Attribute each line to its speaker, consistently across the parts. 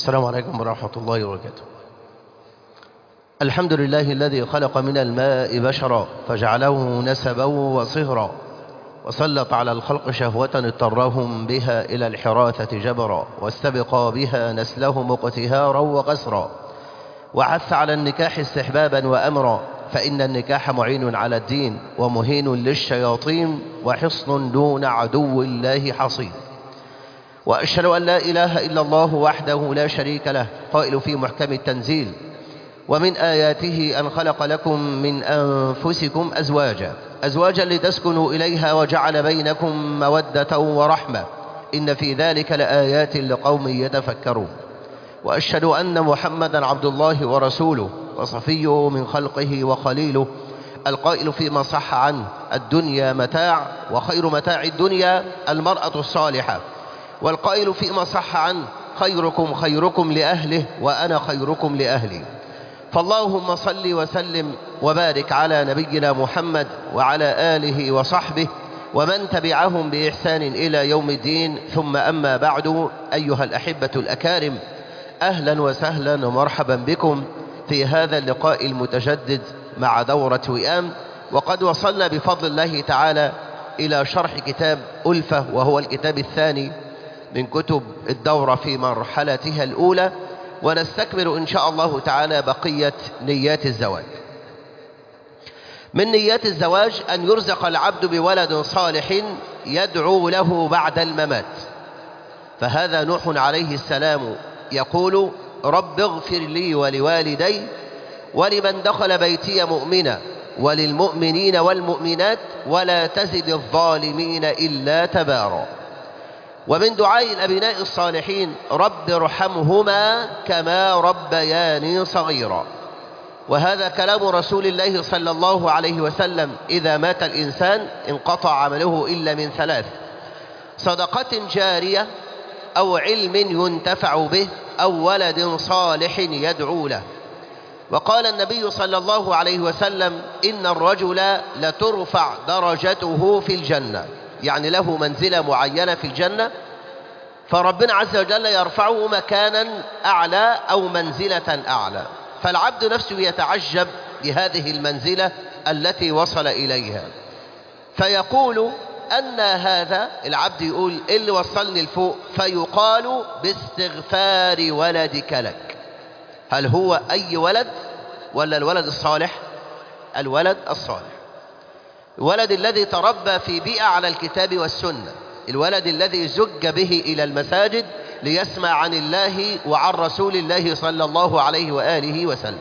Speaker 1: السلام عليكم ورحمة الله وبركاته الحمد لله الذي خلق من الماء بشرا فجعله نسبا وصهرا وسلط على الخلق شهوة اضطرهم بها إلى الحراثة جبرا واستبقى بها نسلهم اقتهارا وقسرا وعث على النكاح استحبابا وأمرا فإن النكاح معين على الدين ومهين للشياطين وحصن دون عدو الله حصين وأشهد أن لا إله إلا الله وحده لا شريك له قائل في محكم التنزيل ومن آياته أن خلق لكم من أنفسكم أزواجا أزواجا لتسكنوا إليها وجعل بينكم مودة ورحمة إن في ذلك لآيات لقوم يتفكرون وأشهد أن محمدا عبد الله ورسوله وصفيه من خلقه وخليله القائل فيما صح عنه الدنيا متاع وخير متاع الدنيا المرأة الصالحة والقائل فيما صح عنه خيركم خيركم لأهله وأنا خيركم لأهلي فاللهم صل وسلم وبارك على نبينا محمد وعلى آله وصحبه ومن تبعهم بإحسان إلى يوم الدين ثم أما بعد أيها الأحبة الأكارم أهلا وسهلا ومرحبا بكم في هذا اللقاء المتجدد مع دورة وئام وقد وصلنا بفضل الله تعالى إلى شرح كتاب ألفة وهو الكتاب الثاني من كتب الدورة في مرحلتها الأولى ونستكمل إن شاء الله تعالى بقية نيات الزواج من نيات الزواج أن يرزق العبد بولد صالح يدعو له بعد الممات فهذا نوح عليه السلام يقول رب اغفر لي ولوالدي ولمن دخل بيتي مؤمنا وللمؤمنين والمؤمنات ولا تزد الظالمين إلا تبارا ومن دعاء الأبناء الصالحين رب ارحمهما كما ربياني صغيرا وهذا كلام رسول الله صلى الله عليه وسلم إذا مات الإنسان انقطع عمله إلا من ثلاث صدقة جارية أو علم ينتفع به أو ولد صالح يدعو له وقال النبي صلى الله عليه وسلم إن الرجل لترفع درجته في الجنة يعني له منزلة معينة في الجنة فربنا عز وجل يرفعه مكانا أعلى أو منزلة أعلى فالعبد نفسه يتعجب بهذه المنزلة التي وصل إليها فيقول أن هذا العبد يقول إيه اللي وصلني لفوق فيقال باستغفار ولدك لك هل هو أي ولد ولا الولد الصالح الولد الصالح الولد الذي تربى في بيئة على الكتاب والسنة الولد الذي زج به إلى المساجد ليسمع عن الله وعن رسول الله صلى الله عليه وآله وسلم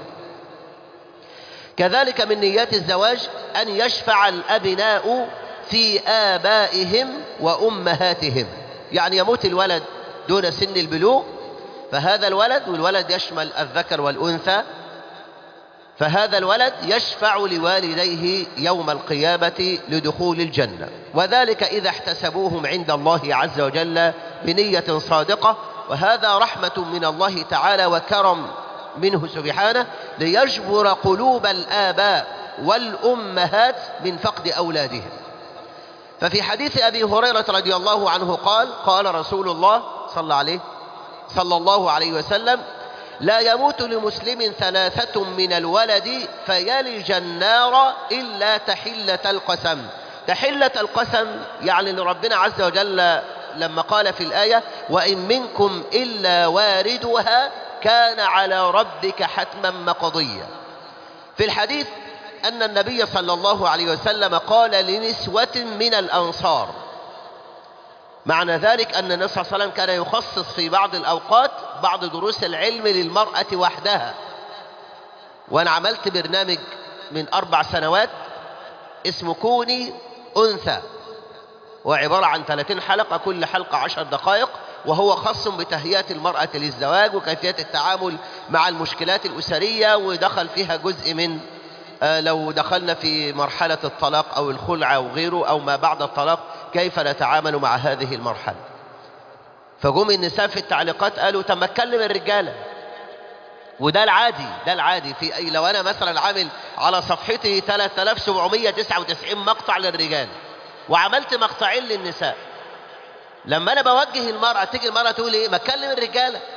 Speaker 1: كذلك من نيات الزواج أن يشفع الأبناء في آبائهم وأمهاتهم يعني يموت الولد دون سن البلوغ فهذا الولد والولد يشمل الذكر والأنثى فهذا الولد يشفع لوالديه يوم القيامة لدخول الجنة وذلك إذا احتسبوهم عند الله عز وجل بنية صادقة وهذا رحمة من الله تعالى وكرم منه سبحانه ليجبر قلوب الآباء والأمهات من فقد أولادهم ففي حديث أبي هريرة رضي الله عنه قال قال رسول الله صلى عليه صلى الله عليه وسلم لا يموت لمسلم ثلاثة من الولد فيلج النار إلا تحلة القسم تحلة القسم يعني ان ربنا عز وجل لما قال في الآية وإن منكم إلا واردها كان على ربك حتما مقضيا في الحديث أن النبي صلى الله عليه وسلم قال لنسوة من الأنصار معنى ذلك أن النبي صلى الله عليه وسلم كان يخصص في بعض الأوقات بعض دروس العلم للمرأة وحدها وأنا عملت برنامج من أربع سنوات اسمه كوني أنثى وعبارة عن 30 حلقة كل حلقة 10 دقائق وهو خاص بتهيئة المرأة للزواج وكيفية التعامل مع المشكلات الأسرية ودخل فيها جزء من لو دخلنا في مرحلة الطلاق أو الخلع أو غيره أو ما بعد الطلاق كيف نتعامل مع هذه المرحلة فجم النساء في التعليقات قالوا طب ما اتكلم الرجالة وده العادي ده العادي في أي لو أنا مثلا عامل على صفحتي 3799 مقطع للرجال وعملت مقطعين للنساء لما أنا بوجه المرأة تيجي المرأة تقول إيه ما تكلم الرجالة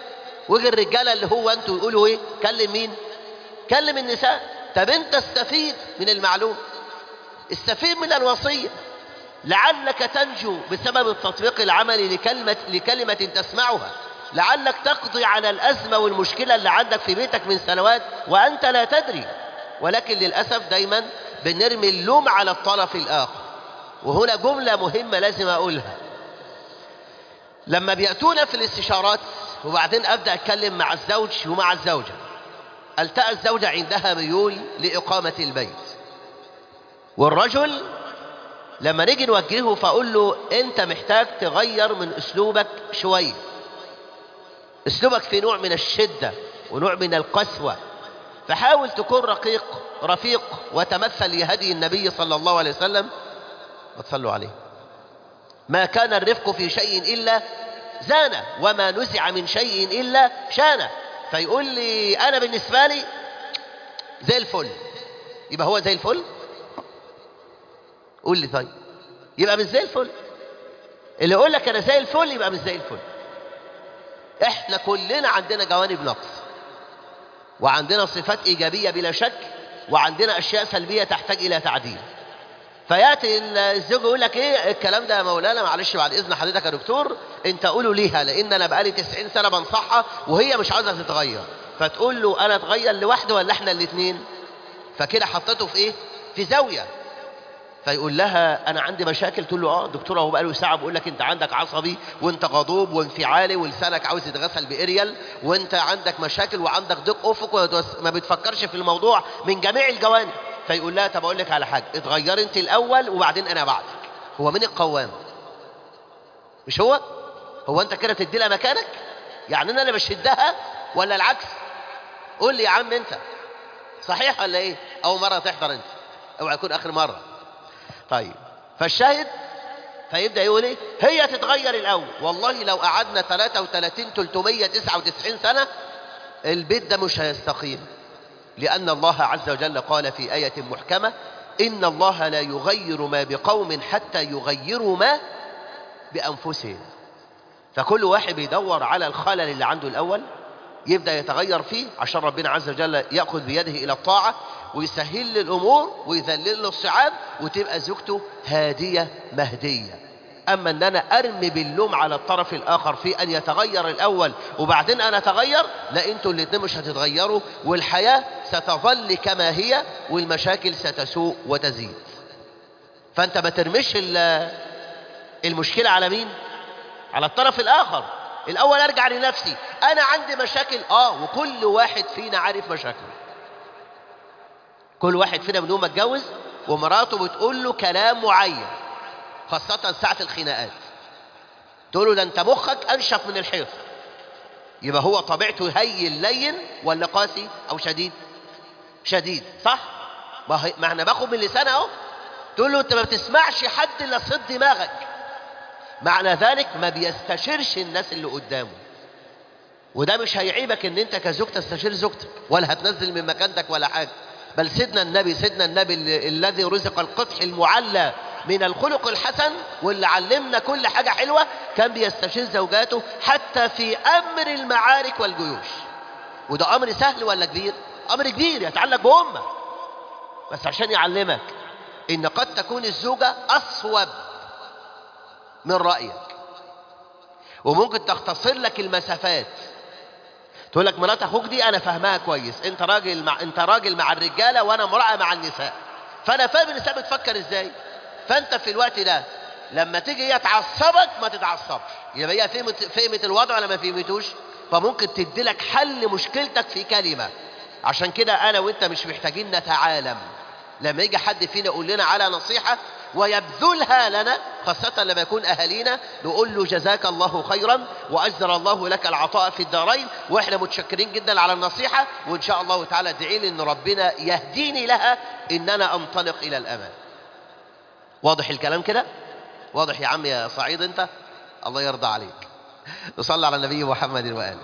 Speaker 1: ويجي الرجاله اللي هو انتوا يقولوا ايه كلم مين كلم النساء طب انت استفيد من المعلوم استفيد من الوصيه لعلك تنجو بسبب التطبيق العملي لكلمة, لكلمة تسمعها لعلك تقضي على الأزمة والمشكلة اللي عندك في بيتك من سنوات وأنت لا تدري ولكن للأسف دايما بنرمي اللوم على الطرف الآخر وهنا جملة مهمة لازم أقولها لما بيأتونا في الاستشارات وبعدين أبدأ أتكلم مع الزوج ومع الزوجة التقى الزوجة عندها ميول لإقامة البيت والرجل لما نيجي نوجهه فأقول له أنت محتاج تغير من أسلوبك شوية أسلوبك في نوع من الشدة ونوع من القسوة فحاول تكون رقيق رفيق وتمثل لهدي النبي صلى الله عليه وسلم وتصلوا عليه ما كان الرفق في شيء إلا زانه وما نزع من شيء إلا شانه فيقول لي أنا بالنسبة لي زي الفل يبقى هو زي الفل قول لي طيب يبقى مش زي الفل اللي يقول لك انا زي الفل يبقى مش زي الفل احنا كلنا عندنا جوانب نقص وعندنا صفات ايجابيه بلا شك وعندنا اشياء سلبيه تحتاج الى تعديل فياتي الزوج يقول لك ايه الكلام ده يا مولانا معلش بعد اذن حضرتك يا دكتور انت قوله ليها لان انا بقالي 90 سنه بنصحها وهي مش عايزه تتغير فتقول له انا اتغير لوحده ولا احنا الاثنين فكده حطيته في ايه في زاويه فيقول لها انا عندي مشاكل تقول له اه دكتور هو بقاله ساعه بيقول لك انت عندك عصبي وانت غضوب وانفعالي ولسانك عاوز يتغسل باريال وانت عندك مشاكل وعندك ضيق افق وما بتفكرش في الموضوع من جميع الجوانب فيقول لها طب اقول لك على حاجه اتغيري انت الاول وبعدين انا بعدك هو مين القوام مش هو هو انت كده تدي لها مكانك يعني انا اللي بشدها ولا العكس قول لي يا عم انت صحيح ولا ايه اول مره تحضر انت اوعى يكون اخر مره طيب فالشاهد فيبدا يقول ايه هي تتغير الاول والله لو قعدنا 33 399 سنه البيت ده مش هيستقيم لان الله عز وجل قال في ايه محكمه ان الله لا يغير ما بقوم حتى يغيروا ما بانفسهم فكل واحد بيدور على الخلل اللي عنده الاول يبدا يتغير فيه عشان ربنا عز وجل ياخذ بيده الى الطاعه ويسهل له الامور ويذلل له الصعاب وتبقى زوجته هاديه مهديه اما ان انا ارمي باللوم على الطرف الاخر في ان يتغير الاول وبعدين انا اتغير لا انتوا الاثنين مش هتتغيروا والحياه ستظل كما هي والمشاكل ستسوء وتزيد فانت ما ترميش المشكله على مين على الطرف الاخر الاول ارجع لنفسي انا عندي مشاكل اه وكل واحد فينا عارف مشاكله كل واحد فينا من يوم ما اتجوز ومراته بتقول له كلام معين خاصة ساعة الخناقات تقول له ده انت مخك انشف من الحيط يبقى هو طبيعته هين لين ولا قاسي او شديد شديد صح ما, هي... ما احنا باخد من لسانه اهو تقول له انت ما بتسمعش حد الا صوت دماغك معنى ذلك ما بيستشيرش الناس اللي قدامه وده مش هيعيبك ان انت كزوج تستشير زوجتك ولا هتنزل من مكانتك ولا حاجه بل سيدنا النبي سيدنا النبي الذي رزق القطح المعلى من الخلق الحسن واللي علمنا كل حاجة حلوة كان بيستشير زوجاته حتى في أمر المعارك والجيوش وده أمر سهل ولا كبير أمر كبير يتعلق بأمة بس عشان يعلمك إن قد تكون الزوجة أصوب من رأيك وممكن تختصر لك المسافات تقول لك مرات اخوك دي انا فاهمها كويس انت راجل مع انت راجل مع الرجاله وانا امراه مع النساء فانا فاهم النساء بتفكر ازاي فانت في الوقت ده لما تيجي هي تعصبك ما تتعصبش يبقى هي فهمت فهمت الوضع ولا ما فهمتوش فممكن تدي لك حل مشكلتك في كلمه عشان كده انا وانت مش محتاجين نتعالم لما يجي حد فينا يقول لنا على نصيحه ويبذلها لنا خاصة لما يكون أهالينا نقول له جزاك الله خيرا وأجزر الله لك العطاء في الدارين وإحنا متشكرين جدا على النصيحة وإن شاء الله تعالى ادعي لي إن ربنا يهديني لها إن أنا أنطلق إلى الأمام واضح الكلام كده واضح يا عم يا صعيد أنت الله يرضى عليك نصلي على النبي محمد وآله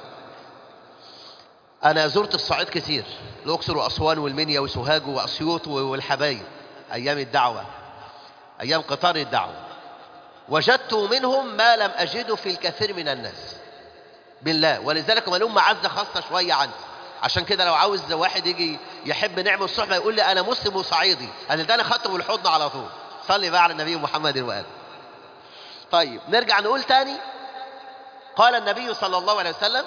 Speaker 1: أنا زرت الصعيد كثير الأقصر وأسوان والمنيا وسوهاج وأسيوط والحبايب أيام الدعوة أيام قطار الدعوة وجدت منهم ما لم أجده في الكثير من الناس بالله ولذلك هم لهم معزة خاصة شوية عندي عشان كده لو عاوز واحد يجي يحب نعمة الصحبة يقول لي أنا مسلم وصعيدي أنا ده أنا خدته بالحضن على طول صلي بقى على النبي محمد وآله طيب نرجع نقول تاني قال النبي صلى الله عليه وسلم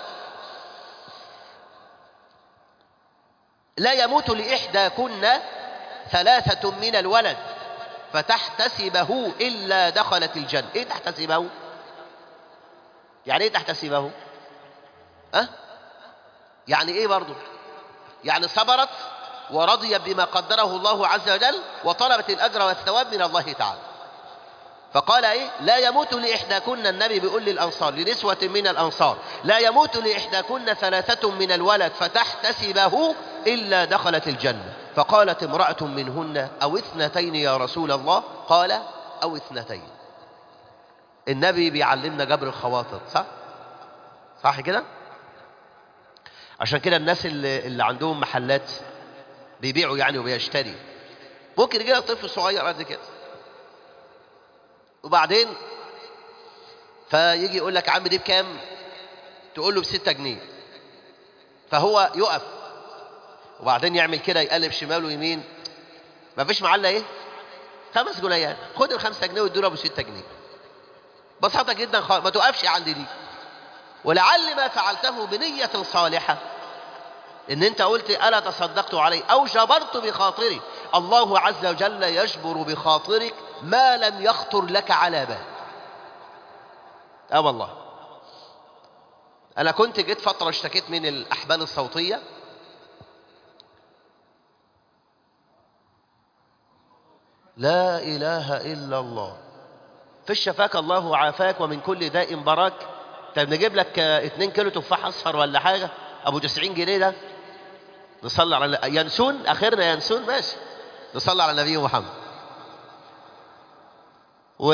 Speaker 1: لا يموت لإحداكن ثلاثة من الولد فتحتسبه إلا دخلت الجنة إيه تحتسبه يعني إيه تحتسبه أه؟ يعني إيه برضو يعني صبرت ورضي بما قدره الله عز وجل وطلبت الأجر والثواب من الله تعالى فقال ايه لا يموت لإحداكن النبي بيقول للأنصار لنسوة من الأنصار لا يموت لإحداكن ثلاثة من الولد فتحتسبه إلا دخلت الجنة فقالت امرأة منهن أو اثنتين يا رسول الله قال أو اثنتين النبي بيعلمنا جبر الخواطر صح صح كده عشان كده الناس اللي, اللي عندهم محلات بيبيعوا يعني وبيشتري ممكن يجي لك طفل صغير قد كده وبعدين فيجي يقول لك عم دي بكام تقول له بستة جنيه فهو يقف وبعدين يعمل كده يقلب شمال ويمين ما فيش معلة ايه خمس جنيهات خد الخمسة جنيه وادوا له ابو ستة جنيه بسيطة جدا خالص ما توقفش عند دي ولعل ما فعلته بنية صالحة ان انت قلت الا تصدقت عليه او جبرت بخاطري الله عز وجل يجبر بخاطرك ما لم يخطر لك على بال اه والله انا كنت جيت فتره اشتكيت من الاحبال الصوتيه لا اله الا الله في شفاك الله وعافاك ومن كل داء براك طب نجيب لك 2 كيلو تفاح اصفر ولا حاجه ابو 90 جنيه ده نصلي على ينسون اخرنا ينسون ماشي نصلي على النبي محمد و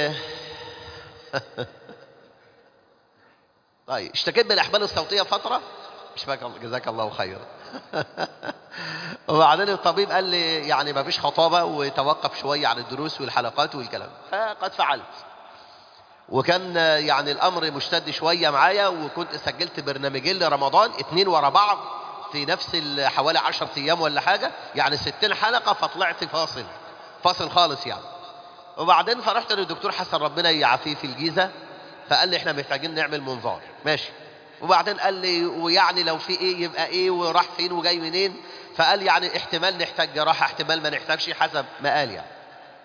Speaker 1: طيب اشتكيت من الاحبال الصوتيه فتره مش فاكر جزاك الله خيرا وبعدين الطبيب قال لي يعني ما فيش خطابه وتوقف شويه عن الدروس والحلقات والكلام فقد فعلت وكان يعني الامر مشتد شويه معايا وكنت سجلت برنامجين لرمضان اتنين ورا بعض في نفس حوالي 10 ايام ولا حاجه يعني 60 حلقه فطلعت فاصل فاصل خالص يعني وبعدين فرحت للدكتور حسن ربنا يعافيه في الجيزه فقال لي احنا محتاجين نعمل منظار ماشي وبعدين قال لي ويعني لو في ايه يبقى ايه وراح فين وجاي منين فقال يعني احتمال نحتاج جراحه احتمال ما نحتاجش حسب ما قال يعني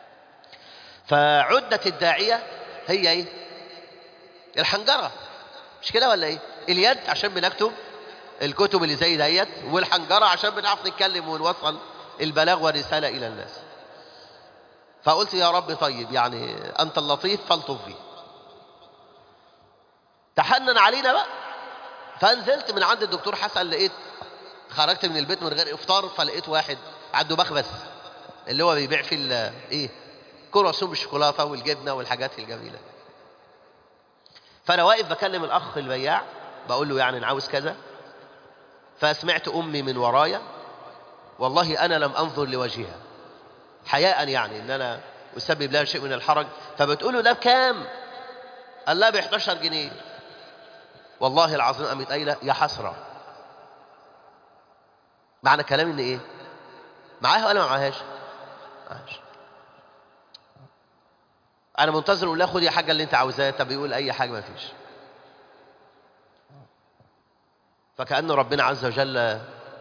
Speaker 1: فعده الداعيه هي ايه الحنجره مش كده ولا ايه اليد عشان بنكتب الكتب اللي زي ديت والحنجره عشان بنعرف نتكلم ونوصل البلاغ والرساله الى الناس فقلت يا رب طيب يعني انت اللطيف فالطف بي تحنن علينا بقى فنزلت من عند الدكتور حسن لقيت خرجت من البيت من غير افطار فلقيت واحد عنده مخبز اللي هو بيبيع فيه ايه كرواسون بالشوكولاته والجبنه والحاجات الجميله فانا واقف بكلم الاخ البياع بقول له يعني انا عاوز كذا فسمعت امي من ورايا والله انا لم انظر لوجهها حياء يعني ان انا اسبب لها شيء من الحرج فبتقول له ده بكام قال لها ب 11 جنيه والله العظيم قامت قايله يا حسره معنى كلامي ان ايه معاها ولا ما معاهاش معاهاش انا منتظر اقول لها خدي حاجه اللي انت عاوزاها طب يقول اي حاجه ما فيش فكأن ربنا عز وجل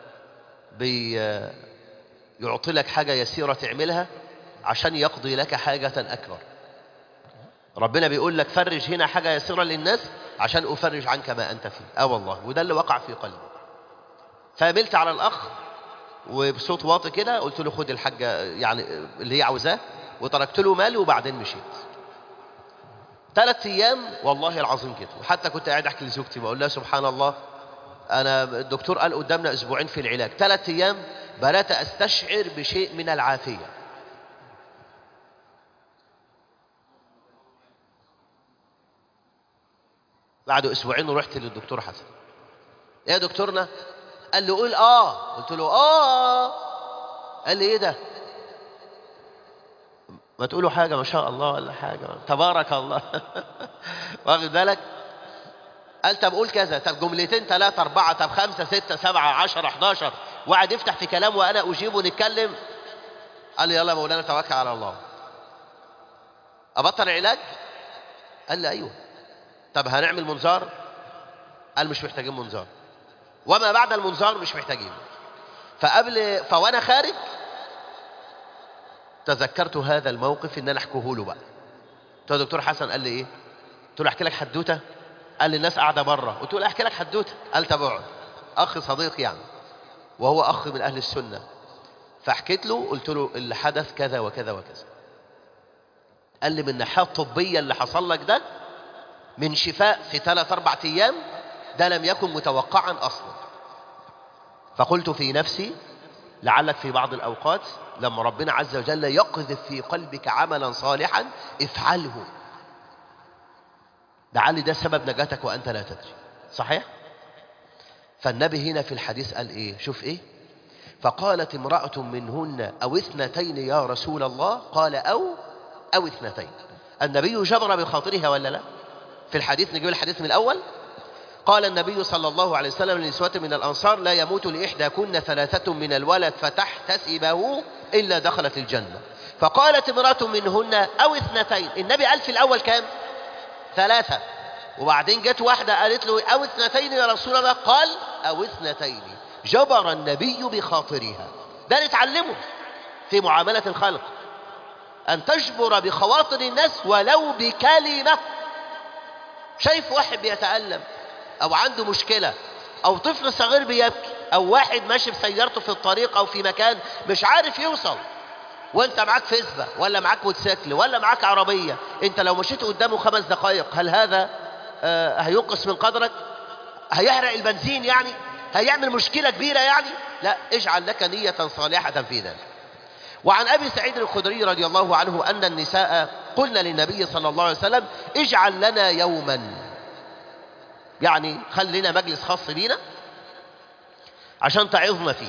Speaker 1: بيعطي لك حاجة يسيرة تعملها عشان يقضي لك حاجة أكبر ربنا بيقول لك فرج هنا حاجة يسيرة للناس عشان أفرج عنك ما أنت فيه آه والله وده اللي وقع في قلبي فقابلت على الأخ وبصوت واطي كده قلت له خد الحاجة يعني اللي هي عاوزاه وتركت له مالي وبعدين مشيت ثلاث أيام والله العظيم كده وحتى كنت قاعد أحكي لزوجتي بقول لها سبحان الله أنا الدكتور قال قدامنا أسبوعين في العلاج ثلاث أيام بدأت أستشعر بشيء من العافية بعد أسبوعين رحت للدكتور حسن إيه يا دكتورنا قال لي قول آه قلت له آه قال لي إيه ده ما تقولوا حاجة ما شاء الله ولا حاجة تبارك الله واخد بالك قال طب قول كذا طب جملتين ثلاثة أربعة طب خمسة ستة سبعة عشرة 11 وقعد يفتح في كلام وأنا أجيب ونتكلم قال لي يلا يا مولانا توكل على الله أبطل العلاج قال لي أيوه طب هنعمل منظار قال مش محتاجين منظار وما بعد المنظار مش محتاجين فقبل فوانا خارج تذكرت هذا الموقف ان انا احكيه له بقى قلت له دكتور حسن قال لي ايه قلت له احكي لك حدوته قال لي الناس قاعده بره قلت له احكي لك حدوته قال طب اقعد اخ صديق يعني وهو اخ من اهل السنه فحكيت له قلت له اللي حدث كذا وكذا وكذا قال لي من الناحيه الطبيه اللي حصل لك ده من شفاء في ثلاث اربع ايام ده لم يكن متوقعا اصلا فقلت في نفسي لعلك في بعض الاوقات لما ربنا عز وجل يقذف في قلبك عملا صالحا افعله لعل ده سبب نجاتك وانت لا تدري صحيح فالنبي هنا في الحديث قال ايه شوف ايه فقالت امرأة منهن أو اثنتين يا رسول الله قال أو أو اثنتين النبي جبر بخاطرها ولا لا في الحديث نجيب الحديث من الأول قال النبي صلى الله عليه وسلم لنسوة من الأنصار لا يموت لإحداكن ثلاثة من الولد فتحتسبه إلا دخلت الجنة فقالت امرأة منهن أو اثنتين النبي قال في الأول كام ثلاثة وبعدين جت واحدة قالت له أو اثنتين يا رسول الله قال أو اثنتين جبر النبي بخاطرها ده نتعلمه في معاملة الخلق أن تجبر بخواطر الناس ولو بكلمة شايف واحد بيتألم أو عنده مشكلة أو طفل صغير بيبكي أو واحد ماشي بسيارته في الطريق أو في مكان مش عارف يوصل وانت معاك فيسبا ولا معاك موتوسيكل ولا معاك عربية انت لو مشيت قدامه خمس دقائق هل هذا آه هينقص من قدرك هيحرق البنزين يعني هيعمل مشكلة كبيرة يعني لا اجعل لك نية صالحة في ذلك وعن أبي سعيد الخدري رضي الله عنه أن النساء قلنا للنبي صلى الله عليه وسلم اجعل لنا يوما يعني خل لنا مجلس خاص بينا عشان تعظنا فيه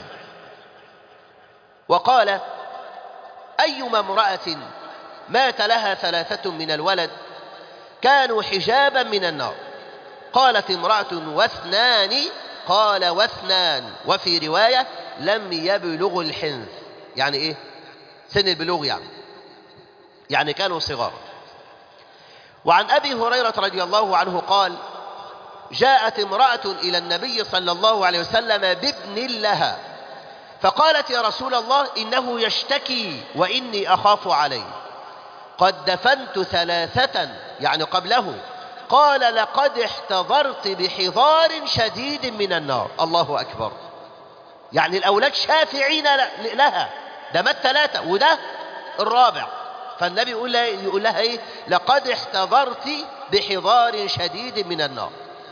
Speaker 1: وقال أيما امرأة مات لها ثلاثة من الولد كانوا حجابا من النار قالت امرأة واثنان قال واثنان وفي رواية لم يبلغ الحنث يعني ايه سن البلوغ يعني يعني كانوا صغار وعن أبي هريرة رضي الله عنه قال جاءت امرأة إلى النبي صلى الله عليه وسلم بابن لها فقالت يا رسول الله إنه يشتكي وإني أخاف عليه قد دفنت ثلاثة يعني قبله قال لقد احتضرت بحضار شديد من النار الله أكبر يعني الأولاد شافعين لها ده مات ثلاثة وده الرابع فالنبي يقول لها, يقول لها ايه لقد احتضرت بحضار شديد من النار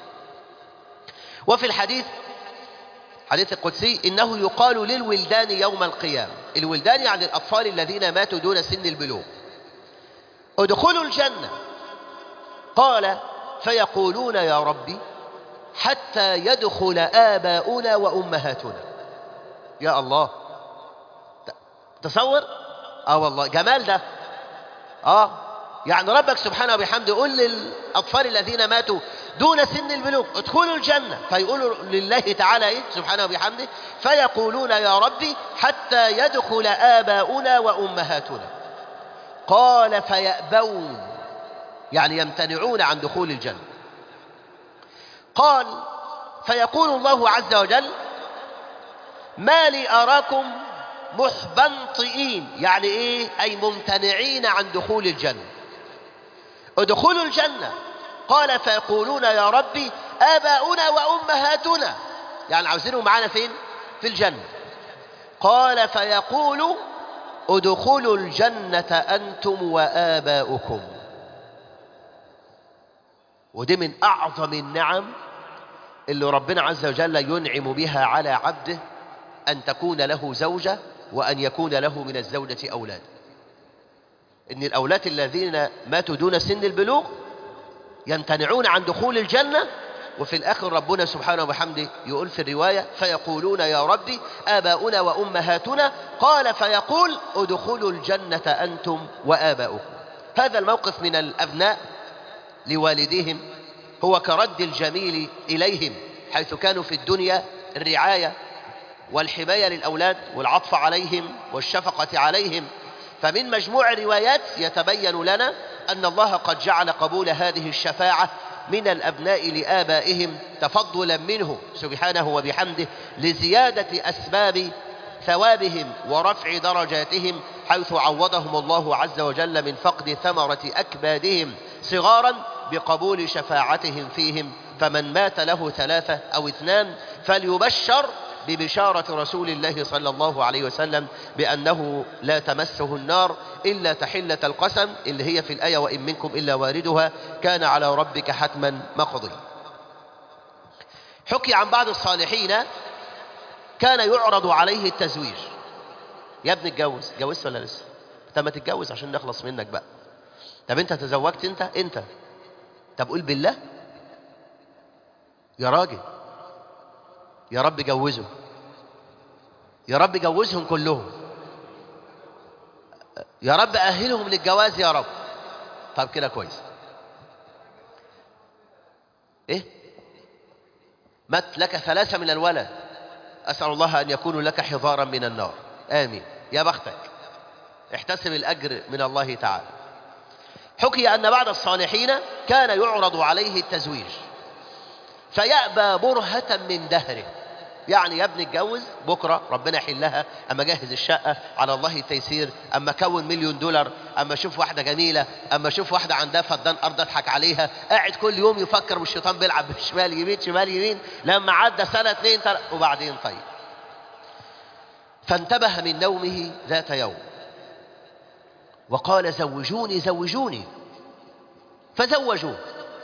Speaker 1: وفي الحديث حديث القدسي إنه يقال للولدان يوم القيامة الولدان يعني الأطفال الذين ماتوا دون سن البلوغ ادخلوا الجنة قال فيقولون يا ربي حتى يدخل آباؤنا وأمهاتنا يا الله تصور اه والله جمال ده اه يعني ربك سبحانه وبحمده يقول للأطفال الذين ماتوا دون سن البلوغ ادخلوا الجنة فيقولوا لله تعالى إيه سبحانه وبحمده فيقولون يا ربي حتى يدخل آباؤنا وأمهاتنا قال فيأبون يعني يمتنعون عن دخول الجنة قال فيقول الله عز وجل ما لي أراكم محبنطئين يعني إيه أي ممتنعين عن دخول الجنة ادخلوا الجنة قال فيقولون يا ربي آباؤنا وأمهاتنا يعني عاوزينه معانا فين في الجنة قال فيقول ادخلوا الجنة أنتم وآباؤكم ودي من أعظم النعم اللي ربنا عز وجل ينعم بها على عبده أن تكون له زوجة وأن يكون له من الزوجة أولاد إن الأولاد الذين ماتوا دون سن البلوغ يمتنعون عن دخول الجنة وفي الآخر ربنا سبحانه وبحمده يقول في الرواية فيقولون يا ربي آباؤنا وأمهاتنا قال فيقول ادخلوا الجنة أنتم وآباؤكم هذا الموقف من الأبناء لوالديهم هو كرد الجميل إليهم حيث كانوا في الدنيا الرعاية والحماية للأولاد والعطف عليهم والشفقة عليهم فمن مجموع الروايات يتبين لنا أن الله قد جعل قبول هذه الشفاعة من الأبناء لآبائهم تفضلا منه سبحانه وبحمده لزيادة أسباب ثوابهم ورفع درجاتهم حيث عوضهم الله عز وجل من فقد ثمرة أكبادهم صغارا بقبول شفاعتهم فيهم فمن مات له ثلاثة أو اثنان فليبشر ببشارة رسول الله صلى الله عليه وسلم بأنه لا تمسه النار إلا تحلة القسم اللي هي في الآية وإن منكم إلا واردها كان على ربك حتما مقضي حكي عن بعض الصالحين كان يعرض عليه التزويج يا ابني اتجوز اتجوزت ولا لسه طب ما تتجوز عشان نخلص منك بقى طب انت تزوجت انت انت طب قول بالله يا راجل يا رب جوزه يا رب جوزهم كلهم يا رب أهلهم للجواز يا رب طب كده كويس ايه مات لك ثلاثة من الولد أسأل الله أن يكونوا لك حضارا من النار آمين يا بختك احتسب الأجر من الله تعالى حكي أن بعض الصالحين كان يعرض عليه التزويج فيأبى برهة من دهره يعني يا ابني اتجوز بكرة ربنا يحلها أما جهز الشقة على الله التيسير أما كون مليون دولار أما أشوف واحدة جميلة أما أشوف واحدة عندها فدان أرض أضحك عليها قاعد كل يوم يفكر والشيطان بيلعب بالشمال يمين شمال يمين لما عدى سنة اتنين تلاتة وبعدين طيب فانتبه من نومه ذات يوم وقال زوجوني زوجوني فزوجوه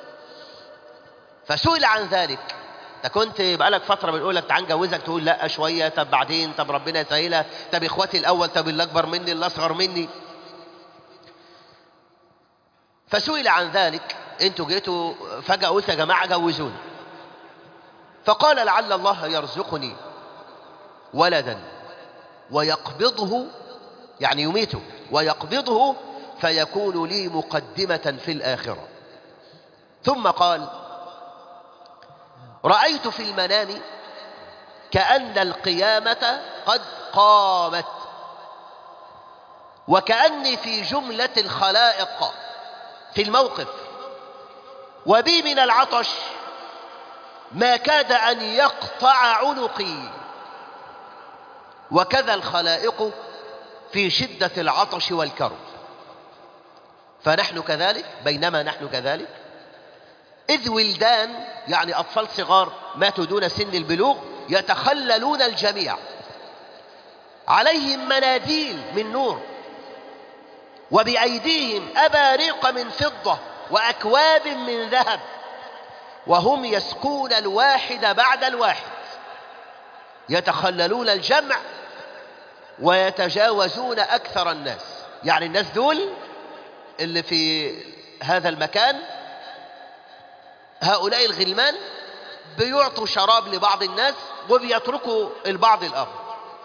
Speaker 1: فسئل عن ذلك انت كنت بقالك فتره بنقول لك تعال نجوزك تقول لا شويه طب بعدين طب ربنا يسهلها طب اخواتي الاول طب اللي اكبر مني اللي اصغر مني فسئل عن ذلك انتوا جيتوا فجاه قلت يا جماعه جوزوني فقال لعل الله يرزقني ولدا ويقبضه يعني يميته ويقبضه فيكون لي مقدمه في الاخره ثم قال رأيت في المنام كأن القيامة قد قامت وكأني في جملة الخلائق في الموقف وبي من العطش ما كاد أن يقطع عنقي وكذا الخلائق في شدة العطش والكرب فنحن كذلك بينما نحن كذلك إذ ولدان يعني أطفال صغار ماتوا دون سن البلوغ يتخللون الجميع عليهم مناديل من نور وبأيديهم أباريق من فضة وأكواب من ذهب وهم يسقون الواحد بعد الواحد يتخللون الجمع ويتجاوزون أكثر الناس يعني الناس دول اللي في هذا المكان هؤلاء الغلمان بيعطوا شراب لبعض الناس وبيتركوا البعض الآخر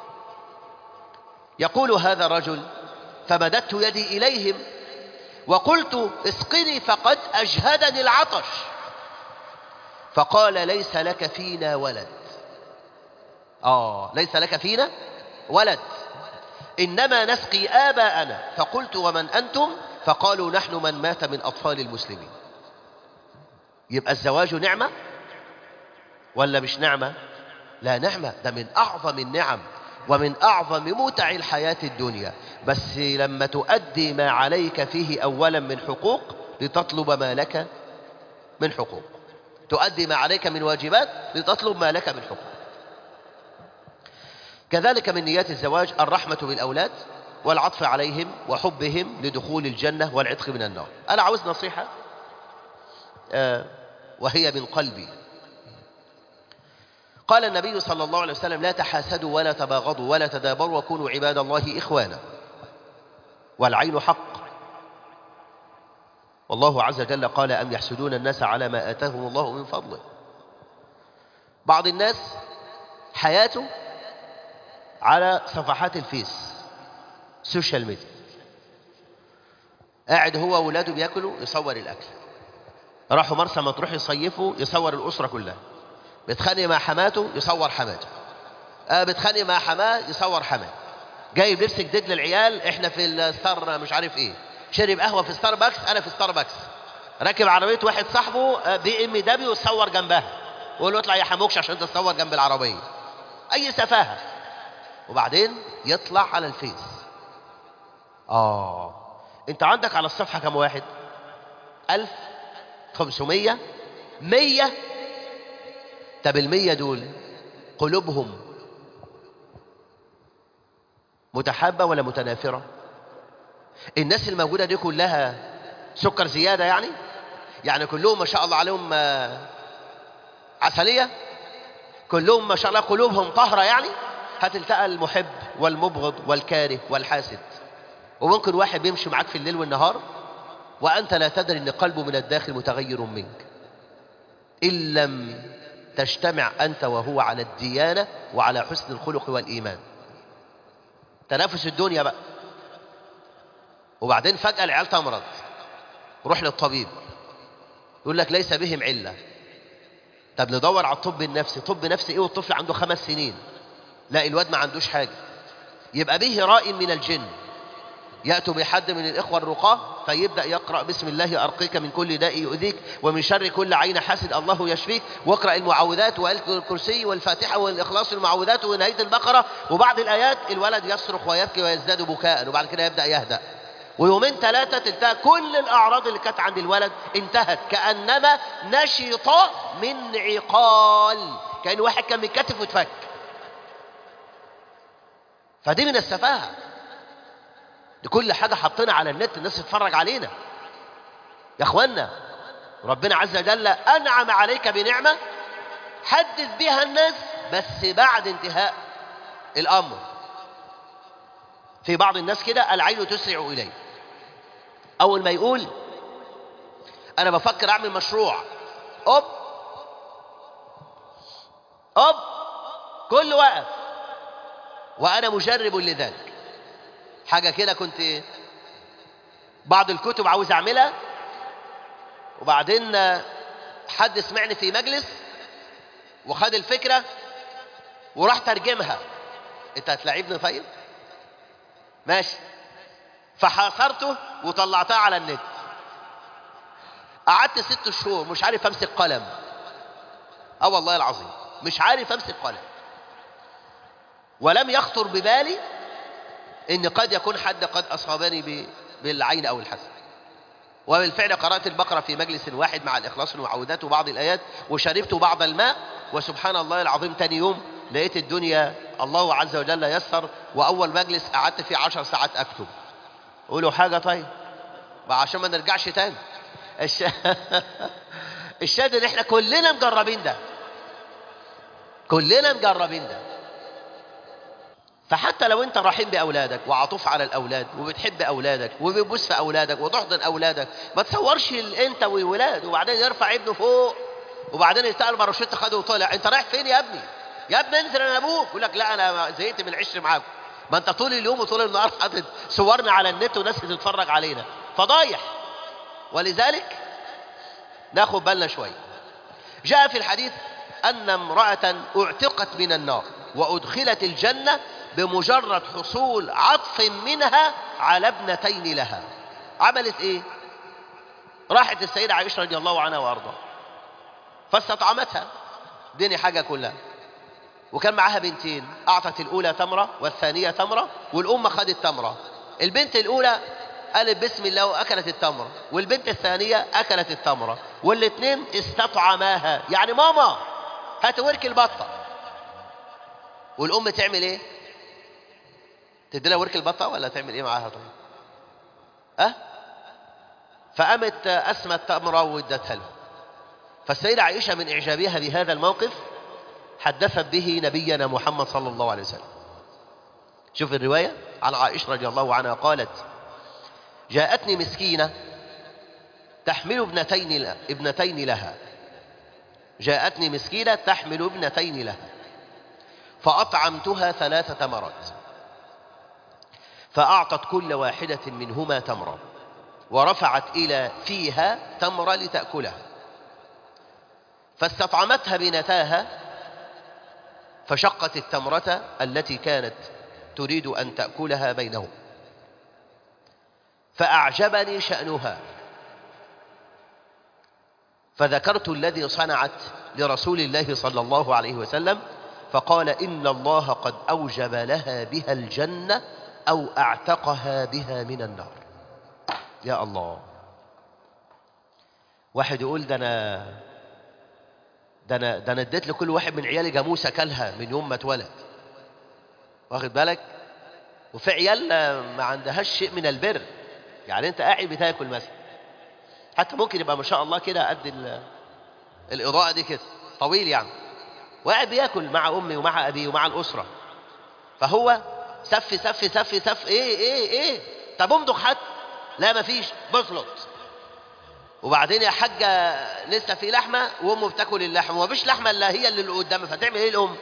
Speaker 1: يقول هذا الرجل فمددت يدي إليهم وقلت اسقني فقد أجهدني العطش فقال ليس لك فينا ولد آه ليس لك فينا ولد إنما نسقي آباءنا فقلت ومن أنتم فقالوا نحن من مات من أطفال المسلمين يبقى الزواج نعمة ولا مش نعمة لا نعمة ده من أعظم النعم ومن أعظم متع الحياة الدنيا بس لما تؤدي ما عليك فيه أولا من حقوق لتطلب ما لك من حقوق تؤدي ما عليك من واجبات لتطلب ما لك من حقوق كذلك من نيات الزواج الرحمة بالأولاد والعطف عليهم وحبهم لدخول الجنة والعتق من النار أنا عاوز نصيحة آه وهي من قلبي قال النبي صلى الله عليه وسلم لا تحاسدوا ولا تباغضوا ولا تدابروا وكونوا عباد الله إخوانا والعين حق والله عز وجل قال أم يحسدون الناس على ما آتاهم الله من فضله بعض الناس حياته على صفحات الفيس سوشيال ميديا قاعد هو وولاده بياكلوا يصور الأكل راحوا مرسى مطروح يصيفوا يصور الأسرة كلها بيتخانق مع حماته يصور حماته آه بيتخانق مع حماه يصور حماه جايب لبس جديد للعيال احنا في الستار مش عارف ايه شرب قهوه في ستاربكس انا في ستاربكس راكب عربيه واحد صاحبه آه، بي ام دبليو يصور جنبها ويقول له اطلع يا حموكش عشان تصور جنب العربيه اي سفاهه وبعدين يطلع على الفيس اه انت عندك على الصفحه كم واحد ألف خمسمية مية طب المية دول قلوبهم متحابة ولا متنافرة الناس الموجودة دي كلها سكر زيادة يعني يعني كلهم ما شاء الله عليهم آه، عسلية كلهم ما شاء الله قلوبهم طهرة يعني هتلتقى المحب والمبغض والكاره والحاسد وممكن واحد بيمشي معاك في الليل والنهار وأنت لا تدري أن قلبه من الداخل متغير منك إن لم تجتمع أنت وهو على الديانة وعلى حسن الخلق والإيمان تنافس الدنيا بقى وبعدين فجأة العيال تمرض روح للطبيب يقول لك ليس بهم علة طب ندور على الطب النفسي طب نفسي ايه والطفل عنده خمس سنين لا الواد ما عندوش حاجة يبقى به راء من الجن يأتوا بحد من الإخوة الرقاة فيبدأ يقرأ بسم الله أرقيك من كل داء يؤذيك ومن شر كل عين حاسد الله يشفيك واقرأ المعوذات وآية الكرسي والفاتحة والإخلاص المعوذات ونهاية البقرة وبعض الآيات الولد يصرخ ويبكي ويزداد بكاء وبعد كده يبدأ يهدأ ويومين ثلاثة تنتهي كل الأعراض اللي كانت عند الولد انتهت كأنما نشط من عقال كأن واحد كان متكتف واتفك فدي من السفاهة دي كل حاجة حطينا على النت الناس تتفرج علينا يا اخوانا ربنا عز وجل أنعم عليك بنعمة حدث بها الناس بس بعد انتهاء الأمر في بعض الناس كده العين تسرع إليه أول ما يقول أنا بفكر أعمل مشروع أوب أوب كل وقف وأنا مجرب لذلك حاجة كده كنت بعض الكتب عاوز أعملها وبعدين حد سمعني في مجلس وخد الفكرة وراح ترجمها انت هتلاعبني طيب ماشي فحاصرته وطلعتها على النت قعدت ست شهور مش عارف امسك قلم اه والله العظيم مش عارف امسك قلم ولم يخطر ببالي ان قد يكون حد قد اصابني ب- بالعين او الحسد وبالفعل قرأت البقرة في مجلس واحد مع الإخلاص والمعوذات وبعض الآيات وشربت بعض الماء وسبحان الله العظيم تاني يوم لقيت الدنيا الله عز وجل يسر وأول مجلس قعدت فيه عشر ساعات أكتب قولوا حاجة طيب بقى عشان ما نرجعش تاني الش... الشاهد ان احنا كلنا مجربين ده كلنا مجربين ده فحتى لو انت رحيم باولادك وعطوف على الاولاد وبتحب اولادك وبتبوس في اولادك وتحضن اولادك ما تصورش ال- انت والولاد وبعدين يرفع ابنه فوق وبعدين يلتقى الباراشوت خده وطلع انت رايح فين يا ابني يا ابني انزل انا ابوك يقول لك لا انا زهقت من العشر معاكم ما انت طول اليوم وطول النهار حاطط صورنا على النت وناس بتتفرج علينا فضايح ولذلك ناخد بالنا شويه جاء في الحديث أن امرأة اعتقت من النار وأدخلت الجنة بمجرد حصول عطف منها على ابنتين لها عملت إيه؟ راحت السيدة عائشة رضي الله عنها وأرضاها فاستطعمتها ديني حاجة كلها وكان معاها بنتين أعطت الأولى تمرة والثانية تمرة والأم خدت تمرة البنت الأولى قالت بسم الله وأكلت التمرة والبنت الثانية أكلت التمرة والاثنين استطعماها يعني ماما هات ورك البطة والأم تعمل إيه؟ تدي لها ورك البطة ولا تعمل إيه معاها طيب؟ أه؟ فقامت أسمت تمرة وادتها له فالسيدة عائشة من إعجابها بهذا الموقف حدثت به نبينا محمد صلى الله عليه وسلم شوف الرواية عن عائشة رضي الله عنها قالت جاءتني مسكينة تحمل ابنتين ابنتين لها جاءتني مسكينة تحمل ابنتين لها فأطعمتها ثلاث تمرات فأعطت كل واحدة منهما تمرة ورفعت إلى فيها تمرة لتأكلها فاستطعمتها بنتاها فشقت التمرة التي كانت تريد أن تأكلها بينهم فأعجبني شأنها فذكرت الذي صنعت لرسول الله صلى الله عليه وسلم فقال إن الله قد أوجب لها بها الجنة أو أعتقها بها من النار يا الله واحد يقول ده أنا ده أنا ده أنا اديت لكل واحد من عيالي جاموسة كلها من يوم ما اتولد واخد بالك وفي عيال ما عندهاش شيء من البر يعني انت قاعد بتاكل مثلا حتى ممكن يبقى ما شاء الله كده قد ال- الاضاءه دي كده طويل يعني وقاعد بياكل مع امي ومع ابي ومع الاسره فهو سف سف سف سف ايه ايه ايه طب امضغ حتى لا مفيش بزلط وبعدين يا حاجه لسه في لحمه وامه بتاكل اللحمه ومفيش لحمه الا هي اللي قدامها فتعمل ايه الام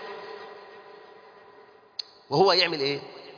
Speaker 1: وهو يعمل ايه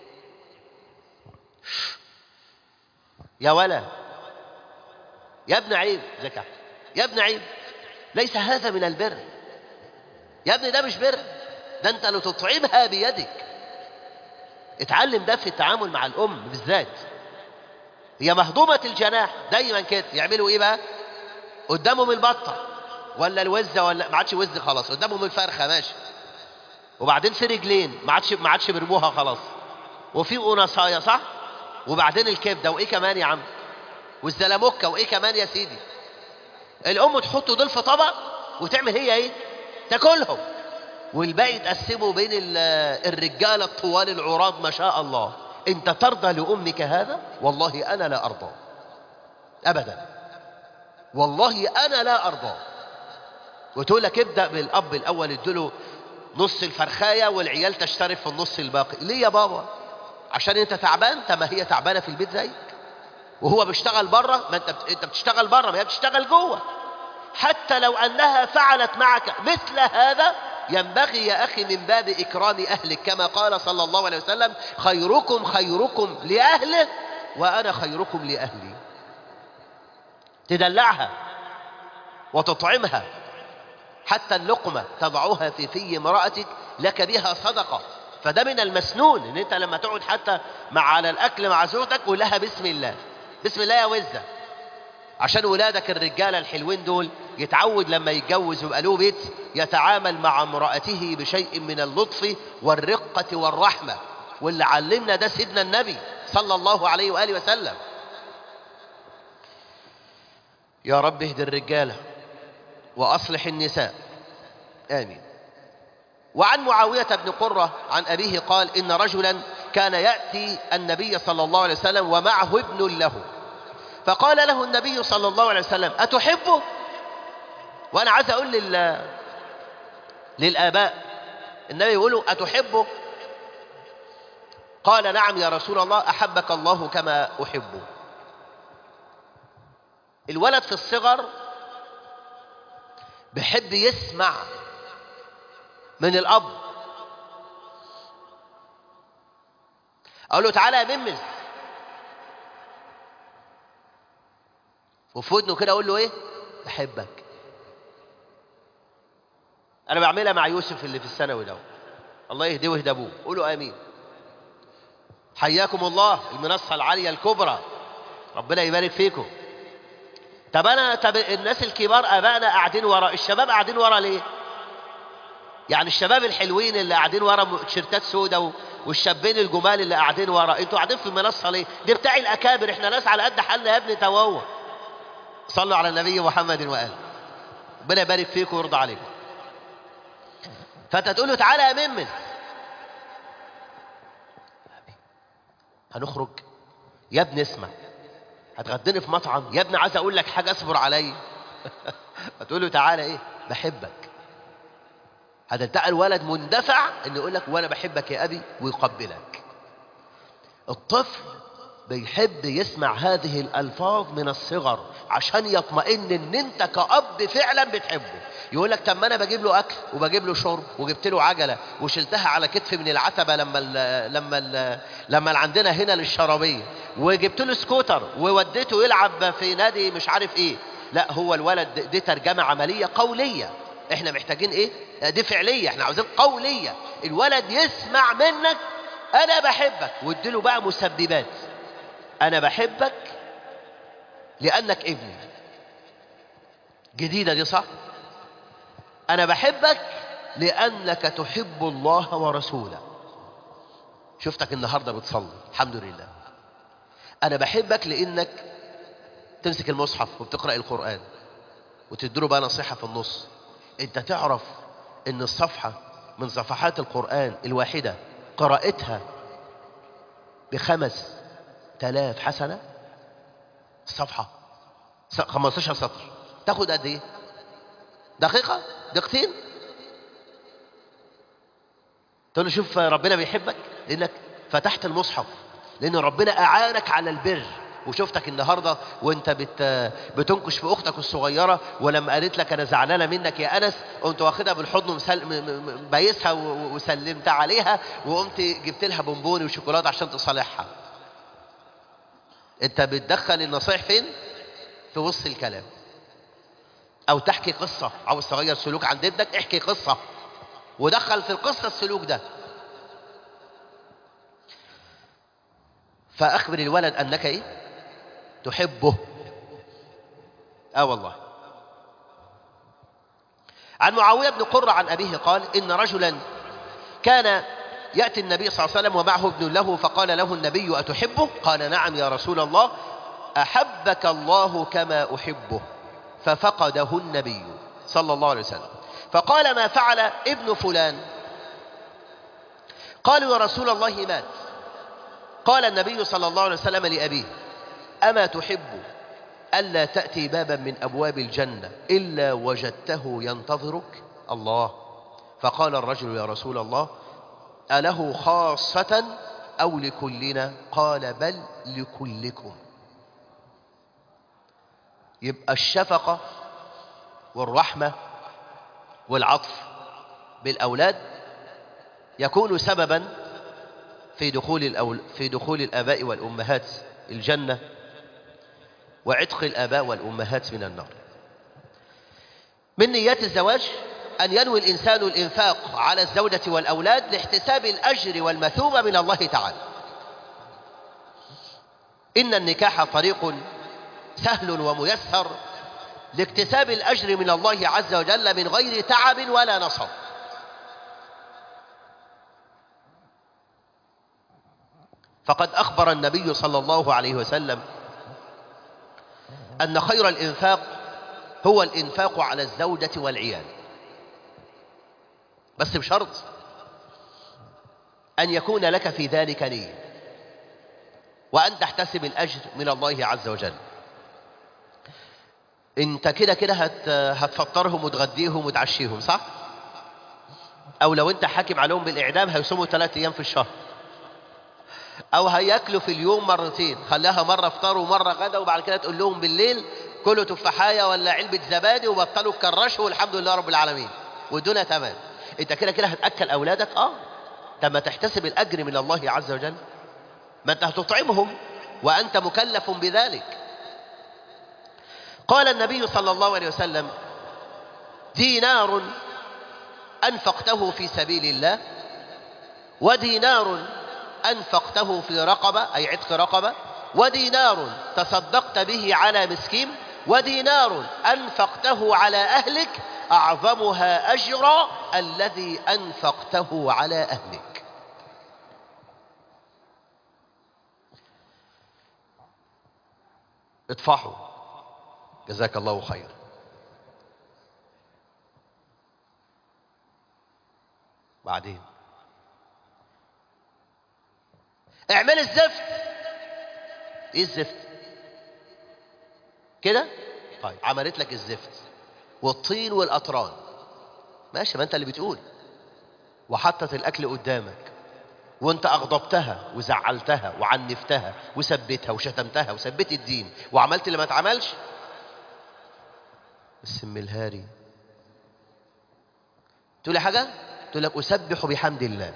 Speaker 1: يا ولا يا ابن عيب زكاة يا ابن عيب ليس هذا من البر يا ابني ده مش بر ده انت لو تطعمها بيدك اتعلم ده في التعامل مع الام بالذات هي مهضومة الجناح دايما كده يعملوا ايه بقى قدامهم البطة ولا الوزة ولا ما عادش وز خلاص قدامهم الفرخة ماشي وبعدين في رجلين ما عادش ما عادش بيرموها خلاص وفي قنصايه صح وبعدين الكبده وايه كمان يا عم والزلموكه وايه كمان يا سيدي الام تحط دول في طبق وتعمل هي ايه تاكلهم والباقي تقسمه بين ال- الرجاله الطوال العراض ما شاء الله انت ترضى لامك هذا والله انا لا ارضى ابدا والله انا لا ارضى وتقول لك ابدا بالاب الاول اديله نص الفرخايه والعيال تشترك في النص الباقي ليه يا بابا عشان انت تعبان طب ما هي تعبانه في البيت زيك وهو بيشتغل بره ما انت بت- انت بتشتغل بره ما هي بتشتغل جوه حتى لو انها فعلت معك مثل هذا ينبغي يا اخي من باب اكرام اهلك كما قال صلى الله عليه وسلم خيركم خيركم لاهله وانا خيركم لاهلي تدلعها وتطعمها حتى اللقمة تضعها في في امرأتك لك بها صدقة فده من المسنون ان انت لما تقعد حتى مع على الاكل مع زوجتك قول لها بسم الله بسم الله يا وزة عشان ولادك الرجالة الحلوين دول يتعود لما يتجوز ويبقى له بيت يتعامل مع امرأته بشيء من اللطف والرقة والرحمة واللي علمنا ده سيدنا النبي صلى الله عليه وآله وسلم يا رب اهد الرجالة وأصلح النساء آمين وعن معاوية بن قرة عن أبيه قال إن رجلا كان يأتي النبي صلى الله عليه وسلم ومعه ابن له فقال له النبي صلى الله عليه وسلم أتحبه وأنا عايز أقول لل... للآباء النبي يقول أتحبه قال نعم يا رسول الله أحبك الله كما أحبه الولد في الصغر بيحب يسمع من الأب أقول له تعالى يا ممز وفي ودنه كده أقول له إيه بحبك أنا بعملها مع يوسف اللي في الثانوي ده الله يهديه ويهدى أبوه قولوا آمين حياكم الله المنصة العالية الكبرى ربنا يبارك فيكم طب انا طب الناس الكبار ابائنا قاعدين ورا الشباب قاعدين ورا ليه يعني الشباب الحلوين اللي قاعدين ورا تيشيرتات سودا و- والشابين الجمال اللي قاعدين ورا انتوا قاعدين في المنصه ليه دي بتاع الاكابر احنا ناس على قد حالنا يا ابني تواوا صلوا على النبي محمد واله ربنا يبارك فيكم ويرضى عليكم فانت تقول له تعالى يا ممس هنخرج يا ابني اسمع هتغدني في مطعم يا ابني عايز اقول لك حاجه اصبر عليا هتقول له تعالى ايه بحبك هتلتقى الولد مندفع انه يقول لك وانا بحبك يا ابي ويقبلك الطفل بيحب يسمع هذه الالفاظ من الصغر عشان يطمئن ان انت كأب فعلا بتحبه يقول لك طب ما انا بجيب له اكل وبجيب له شرب وجبت له عجله وشلتها على كتفي من العتبه لما ال لما ال لما اللي عندنا هنا للشرابيه وجبت له سكوتر ووديته يلعب في نادي مش عارف ايه لا هو الولد دي ترجمه عمليه قوليه احنا محتاجين ايه دي فعليه احنا عاوزين قوليه الولد يسمع منك انا بحبك واديله بقى مسببات انا بحبك لانك ابني جديده دي صح انا بحبك لانك تحب الله ورسوله شفتك النهارده بتصلي الحمد لله انا بحبك لانك تمسك المصحف وبتقرا القران وتديله بقى نصيحه في النص انت تعرف ان الصفحه من صفحات القران الواحده قراءتها بخمس تلاف حسنه الصفحه 15 سطر تاخد قد ايه دقيقه دقيقتين تقول له شوف ربنا بيحبك لانك فتحت المصحف لان ربنا اعانك على البر وشفتك النهارده وانت بت بتنكش في اختك الصغيره ولما قالت لك انا زعلانه منك يا انس قمت واخدها بالحضن ومسل... م- م- بايسها و- وسلمت عليها وقمت جبت لها بونبوني وشوكولاته عشان تصالحها انت بتدخل النصائح فين في وسط الكلام او تحكي قصه عاوز تغير سلوك عند ابنك احكي قصه ودخل في القصه السلوك ده فاخبر الولد انك ايه تحبه اه والله عن معاويه بن قره عن ابيه قال ان رجلا كان ياتي النبي صلى الله عليه وسلم ومعه ابن له فقال له النبي اتحبه قال نعم يا رسول الله احبك الله كما احبه ففقده النبي صلى الله عليه وسلم فقال ما فعل ابن فلان قالوا يا رسول الله مات قال النبي صلى الله عليه وسلم لأبيه أما تحب ألا تأتي بابا من أبواب الجنة إلا وجدته ينتظرك الله فقال الرجل يا رسول الله أله خاصة أو لكلنا قال بل لكلكم يبقى الشفقة والرحمة والعطف بالأولاد يكون سببا في دخول الأول في دخول الآباء والأمهات الجنة وعتق الآباء والأمهات من النار. من نيات الزواج أن ينوي الإنسان الإنفاق على الزوجة والأولاد لاحتساب الأجر والمثوبة من الله تعالى. إن النكاح طريق سهل وميسر لاكتساب الأجر من الله عز وجل من غير تعب ولا نصب. فقد أخبر النبي صلى الله عليه وسلم أن خير الإنفاق هو الإنفاق على الزوجة والعيال بس بشرط أن يكون لك في ذلك نية وأن تحتسب الأجر من الله عز وجل انت كده كده هت هتفطرهم وتغديهم وتعشيهم صح او لو انت حاكم عليهم بالاعدام هيصوموا ثلاث ايام في الشهر او هياكلوا في اليوم مرتين خليها مره افطار ومره غدا وبعد كده تقول لهم بالليل كلوا تفاحيه ولا علبه زبادي وبطلوا تكرشوا والحمد لله رب العالمين والدنيا تمام انت كده كده هتاكل اولادك اه طب ما تحتسب الاجر من الله عز وجل ما انت هتطعمهم وانت مكلف بذلك قال النبي صلى الله عليه وسلم دينار انفقته في سبيل الله ودينار أنفقته في رقبة أي عتق رقبة ودينار تصدقت به على مسكين ودينار أنفقته على أهلك أعظمها أجرا الذي أنفقته على أهلك اطفحوا جزاك الله خير بعدين اعمل الزفت ايه الزفت كده طيب عملت لك الزفت والطين والاطران ماشي ما انت اللي بتقول وحطت الاكل قدامك وانت اغضبتها وزعلتها وعنفتها وسبتها وشتمتها وسبت الدين وعملت اللي ما اتعملش السم الهاري تقول لي حاجه تقول لك اسبح بحمد الله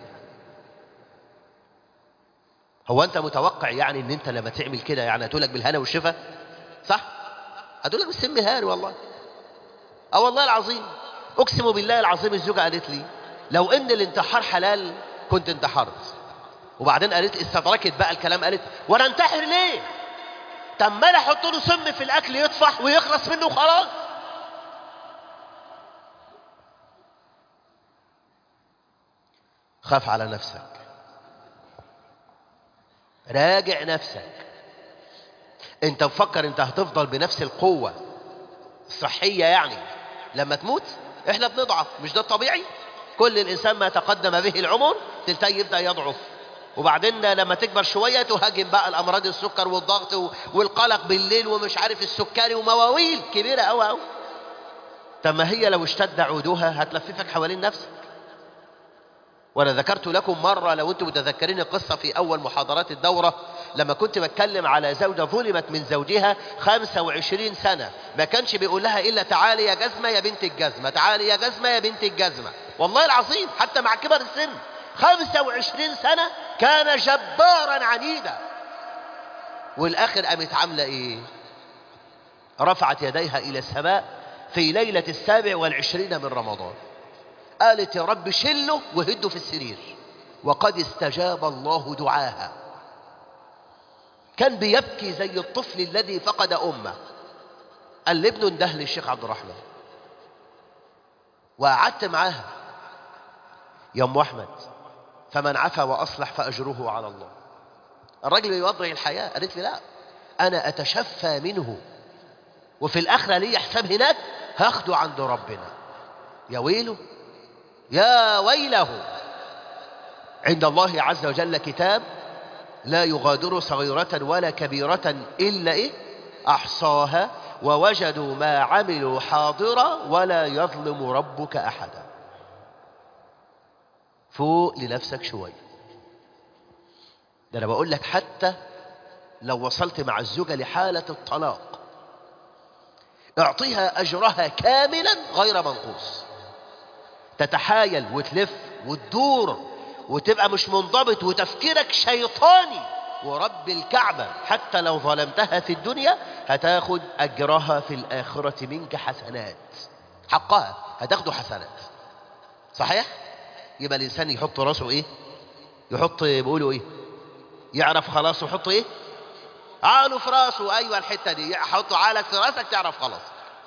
Speaker 1: هو انت متوقع يعني ان انت لما تعمل كده يعني هتقول لك بالهنا والشفا صح هتقول لك بالسم هاري والله اه والله العظيم اقسم بالله العظيم الزوجة قالت لي لو ان الانتحار حلال كنت انتحرت وبعدين قالت استدركت بقى الكلام قالت وانا انتحر ليه طب ما انا احط له سم في الاكل يطفح ويخلص منه وخلاص خاف على نفسك راجع نفسك انت مفكر انت هتفضل بنفس القوة الصحية يعني لما تموت احنا بنضعف مش ده الطبيعي كل الانسان ما تقدم به العمر تلتقي يبدأ يضعف وبعدين لما تكبر شوية تهاجم بقى الامراض السكر والضغط والقلق بالليل ومش عارف السكري ومواويل كبيرة قوي قوي طب ما هي لو اشتد عودها هتلففك حوالين نفسك وانا ذكرت لكم مرة لو انتم متذكرين القصة في اول محاضرات الدورة لما كنت بتكلم على زوجة ظلمت من زوجها 25 سنة ما كانش بيقول لها الا تعالي يا جزمة يا بنت الجزمة تعالي يا جزمة يا بنت الجزمة والله العظيم حتى مع كبر السن 25 سنة كان جبارا عنيدا والاخر قامت عاملة ايه رفعت يديها الى السماء في ليلة السابع والعشرين من رمضان قالت يا رب شله وهده في السرير وقد استجاب الله دعاها كان بيبكي زي الطفل الذي فقد أمه قال لي ابنه انده للشيخ عبد الرحمن وقعدت معاها يا ام احمد فمن عفا واصلح فاجره على الله الراجل بيوضع الحياه قالت لي لا انا اتشفى منه وفي الاخره لي حساب هناك هاخده عند ربنا يا ويله يا ويله عند الله عز وجل كتاب لا يغادر صغيرة ولا كبيرة إلا إيه أحصاها ووجدوا ما عملوا حاضرا ولا يظلم ربك أحدا فوق لنفسك شوية ده أنا بقول لك حتى لو وصلت مع الزوجة لحالة الطلاق اعطيها أجرها كاملا غير منقوص تتحايل وتلف وتدور وتبقى مش منضبط وتفكيرك شيطاني ورب الكعبة حتى لو ظلمتها في الدنيا هتاخد أجرها في الآخرة منك حسنات حقها هتاخده حسنات صحيح؟ يبقى الإنسان يحط راسه إيه؟ يحط بيقولوا إيه؟ يعرف خلاص ويحط إيه؟ عقله في راسه أيوة الحتة دي يحط عقلك في راسك تعرف خلاص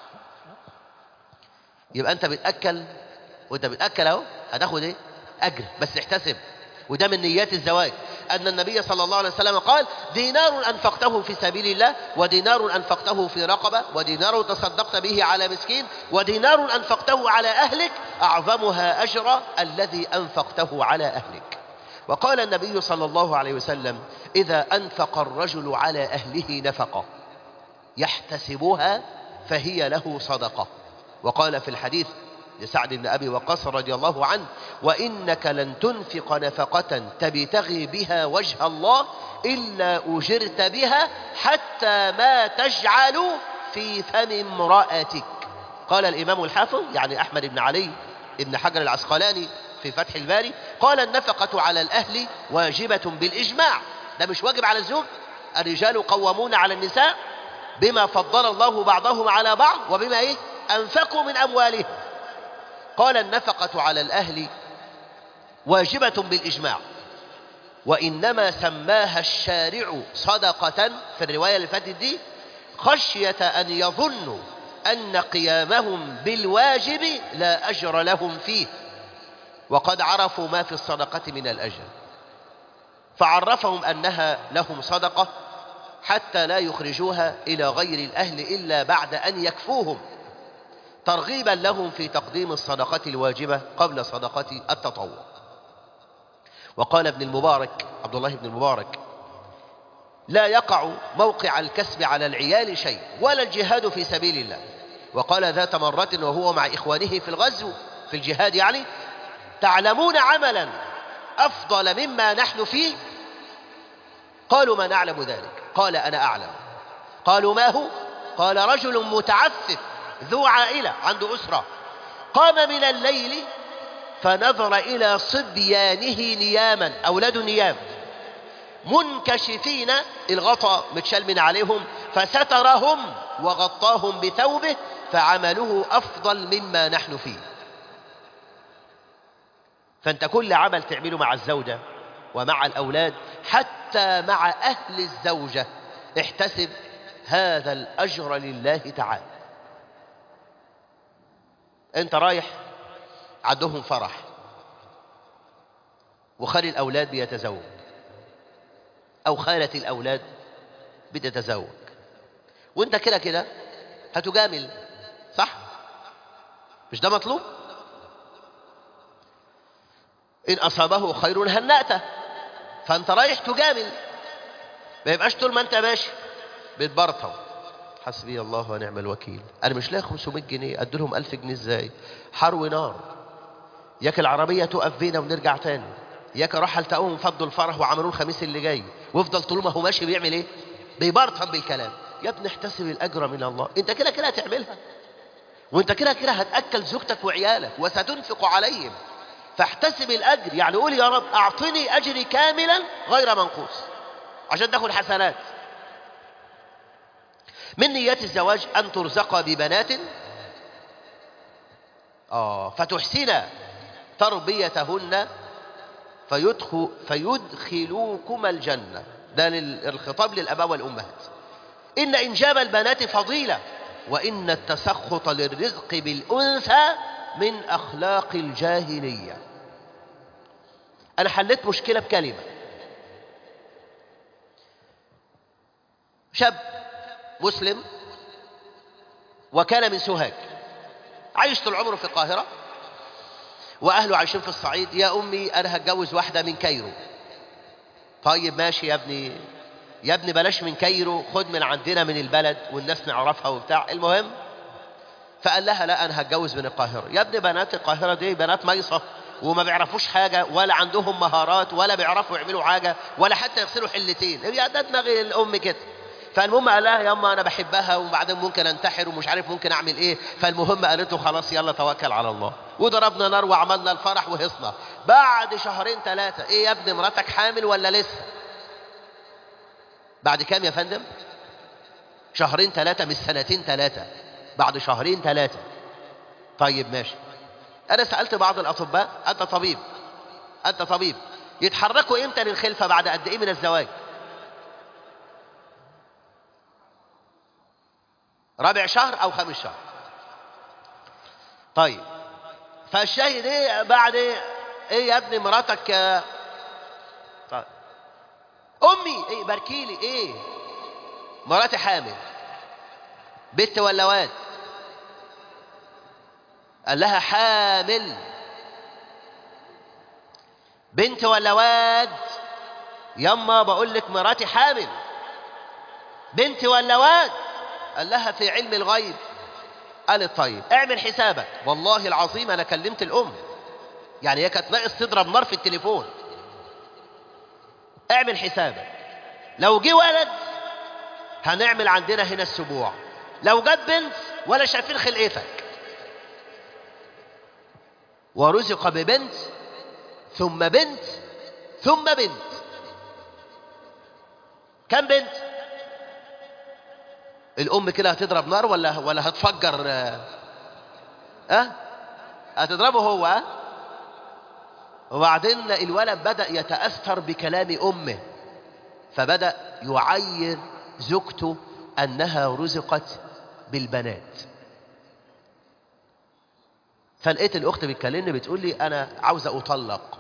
Speaker 1: يبقى أنت بتأكل وأنت بتأكل أهو هتاخد إيه؟ أجر بس احتسب وده من نيات الزواج أن النبي صلى الله عليه وسلم قال دينار أنفقته في سبيل الله ودينار أنفقته في رقبة ودينار تصدقت به على مسكين ودينار أنفقته على أهلك أعظمها أجر الذي أنفقته على أهلك وقال النبي صلى الله عليه وسلم إذا أنفق الرجل على أهله نفقة يحتسبها فهي له صدقة وقال في الحديث لسعد بن أبي وقاص رضي الله عنه وإنك لن تنفق نفقة تبتغي بها وجه الله إلا أجرت بها حتى ما تجعل في فم امرأتك قال الإمام الحافظ يعني أحمد بن علي بن حجر العسقلاني في فتح الباري قال النفقة على الأهل واجبة بالإجماع ده مش واجب على الزوج الرجال قوامون على النساء بما فضل الله بعضهم على بعض وبما إيه أنفقوا من أموالهم قال النفقة على الأهل واجبة بالإجماع وإنما سماها الشارع صدقة في الرواية اللي فاتت دي خشية أن يظنوا أن قيامهم بالواجب لا أجر لهم فيه وقد عرفوا ما في الصدقة من الأجر فعرفهم أنها لهم صدقة حتى لا يخرجوها إلى غير الأهل إلا بعد أن يكفوهم ترغيبا لهم في تقديم الصدقة الواجبة قبل صدقة التطوع وقال ابن المبارك عبد الله بن المبارك لا يقع موقع الكسب على العيال شيء ولا الجهاد في سبيل الله وقال ذات مرة وهو مع إخوانه في الغزو في الجهاد يعني تعلمون عملا أفضل مما نحن فيه قالوا ما نعلم ذلك قال أنا أعلم قالوا ما هو قال رجل متعفف ذو عائلة عنده أسرة قام من الليل فنظر إلى صبيانه نياما أولاد نيام منكشفين الغطاء متشال من عليهم فسترهم وغطاهم بثوبه فعمله أفضل مما نحن فيه فأنت كل عمل تعمله مع الزوجة ومع الأولاد حتى مع أهل الزوجة احتسب هذا الأجر لله تعالى أنت رايح عندهم فرح وخالي الأولاد بيتزوج أو خالة الأولاد بتتزوج وانت كده كده هتجامل صح مش ده مطلوب إن أصابه خير هنأته فأنت رايح تجامل ما يبقاش طول ما أنت ماشي بتبرطم حسبي الله ونعم الوكيل أنا مش لاقي 500 جنيه أدي لهم 1000 جنيه إزاي حرو نار ياك العربية تقف بينا ونرجع تاني ياك راح التقوهم فضوا الفرح وعملوه الخميس اللي جاي ويفضل طول ما هو ماشي بيعمل ايه بيبرطم بالكلام يا ابني احتسب الاجر من الله انت كده كده هتعملها وانت كده كده هتاكل زوجتك وعيالك وستنفق عليهم فاحتسب الاجر يعني قول يا رب اعطني اجري كاملا غير منقوص عشان تاخد حسنات من نيات الزواج ان ترزق ببنات اه فتحسن تربيتهن فيدخل فيدخلوكما الجنة ده الخطاب للأباء والأمهات إن إنجاب البنات فضيلة وإن التسخط للرزق بالأنثى من أخلاق الجاهلية أنا حليت مشكلة بكلمة شاب مسلم وكان من سوهاج عايش طول عمره في القاهرة واهله عايشين في الصعيد يا امي انا هتجوز واحده من كايرو طيب ماشي يا ابني يا ابني بلاش من كايرو خد من عندنا من البلد والناس نعرفها وبتاع المهم فقال لها لا انا هتجوز من القاهره يا ابني بنات القاهره دي بنات ميصه وما بيعرفوش حاجه ولا عندهم مهارات ولا بيعرفوا يعملوا حاجه ولا حتى يغسلوا حلتين هي ده دماغ الام كده فالمهم قال لها ياما انا بحبها وبعدين ممكن انتحر ومش عارف ممكن اعمل ايه فالمهم قالت له خلاص يلا توكل على الله وضربنا نار وعملنا الفرح وهصنا بعد شهرين ثلاثه ايه يا ابني مراتك حامل ولا لسه بعد كام يا فندم شهرين ثلاثه مش سنتين ثلاثه بعد شهرين ثلاثه طيب ماشي انا سالت بعض الاطباء انت طبيب انت طبيب يتحركوا امتى للخلفه بعد قد ايه من الزواج رابع شهر او خامس شهر طيب فالشاهد ايه بعد ايه ايه يا ابني مراتك طيب. امي ايه باركيلي ايه مراتي حامل بنت ولا واد قال لها حامل بنت ولا واد يما بقول لك مراتي حامل بنت ولا واد قال لها في علم الغيب قالت طيب اعمل حسابك والله العظيم انا كلمت الام يعني هي كانت ناقص تضرب نار في التليفون اعمل حسابك لو جه ولد هنعمل عندنا هنا السبوع لو جت بنت ولا شايفين خلقتك ورزق ببنت ثم بنت ثم بنت كم بنت الام كده هتضرب نار ولا ولا هتفجر اه أه؟ هتضربه هو أه؟ وبعدين الولد بدا يتاثر بكلام امه فبدا يعير زوجته انها رزقت بالبنات فلقيت الاخت بتكلمني بتقول لي انا عاوزه اطلق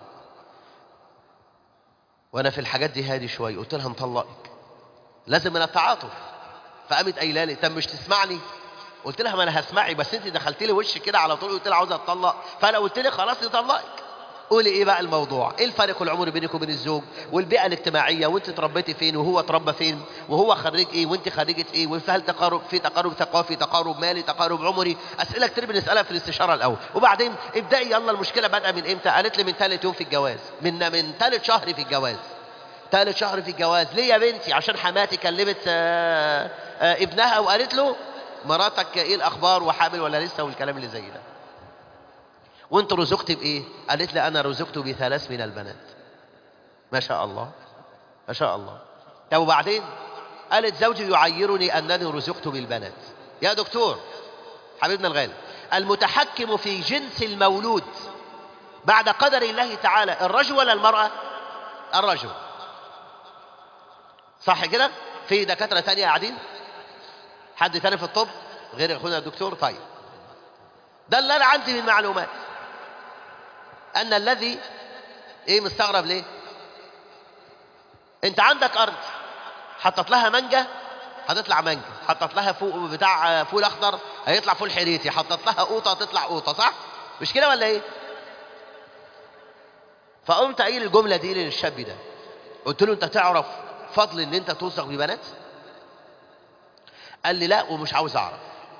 Speaker 1: وانا في الحاجات دي هادي شويه قلت لها نطلقك لازم من التعاطف فقامت قايله لي طب مش تسمعني قلت لها ما انا هسمعي بس انت دخلت لي وش كده على طول قلت لها عاوزه اتطلق فانا قلت لي خلاص نطلقك قولي ايه بقى الموضوع ايه الفرق العمري بينك وبين الزوج والبيئه الاجتماعيه وانت اتربيتي فين وهو اتربى فين وهو خريج ايه وانت خريجه ايه وهل تقارب في تقارب ثقافي تقارب مالي تقارب عمري اسئله كتير بنسالها في الاستشاره الاول وبعدين ابداي يلا المشكله بادئه من امتى قالت لي من ثالث يوم في الجواز من من ثالث شهر في الجواز ثالث شهر في الجواز ليه يا بنتي عشان حماتي كلمت آآ آآ ابنها وقالت له مراتك ايه الاخبار وحامل ولا لسه والكلام اللي زي ده وانت رزقت بايه قالت لي انا رزقت بثلاث من البنات ما شاء الله ما شاء الله طب وبعدين قالت زوجي يعيرني انني رزقت بالبنات يا دكتور حبيبنا الغالي المتحكم في جنس المولود بعد قدر الله تعالى الرجل ولا المرأة الرجل صح كده في دكاترة تانية قاعدين حد تاني في الطب غير اخونا الدكتور طيب ده اللي انا عندي من معلومات ان الذي ايه مستغرب ليه انت عندك ارض حطت لها مانجا هتطلع مانجا حطت لها فوق بتاع فول اخضر هيطلع فول حريتي حطت لها قوطه تطلع قوطه صح مش كده ولا ايه فقمت قايل الجمله دي للشاب ده قلت له انت تعرف فضل ان انت توثق ببنات قال لي لا ومش عاوز اعرف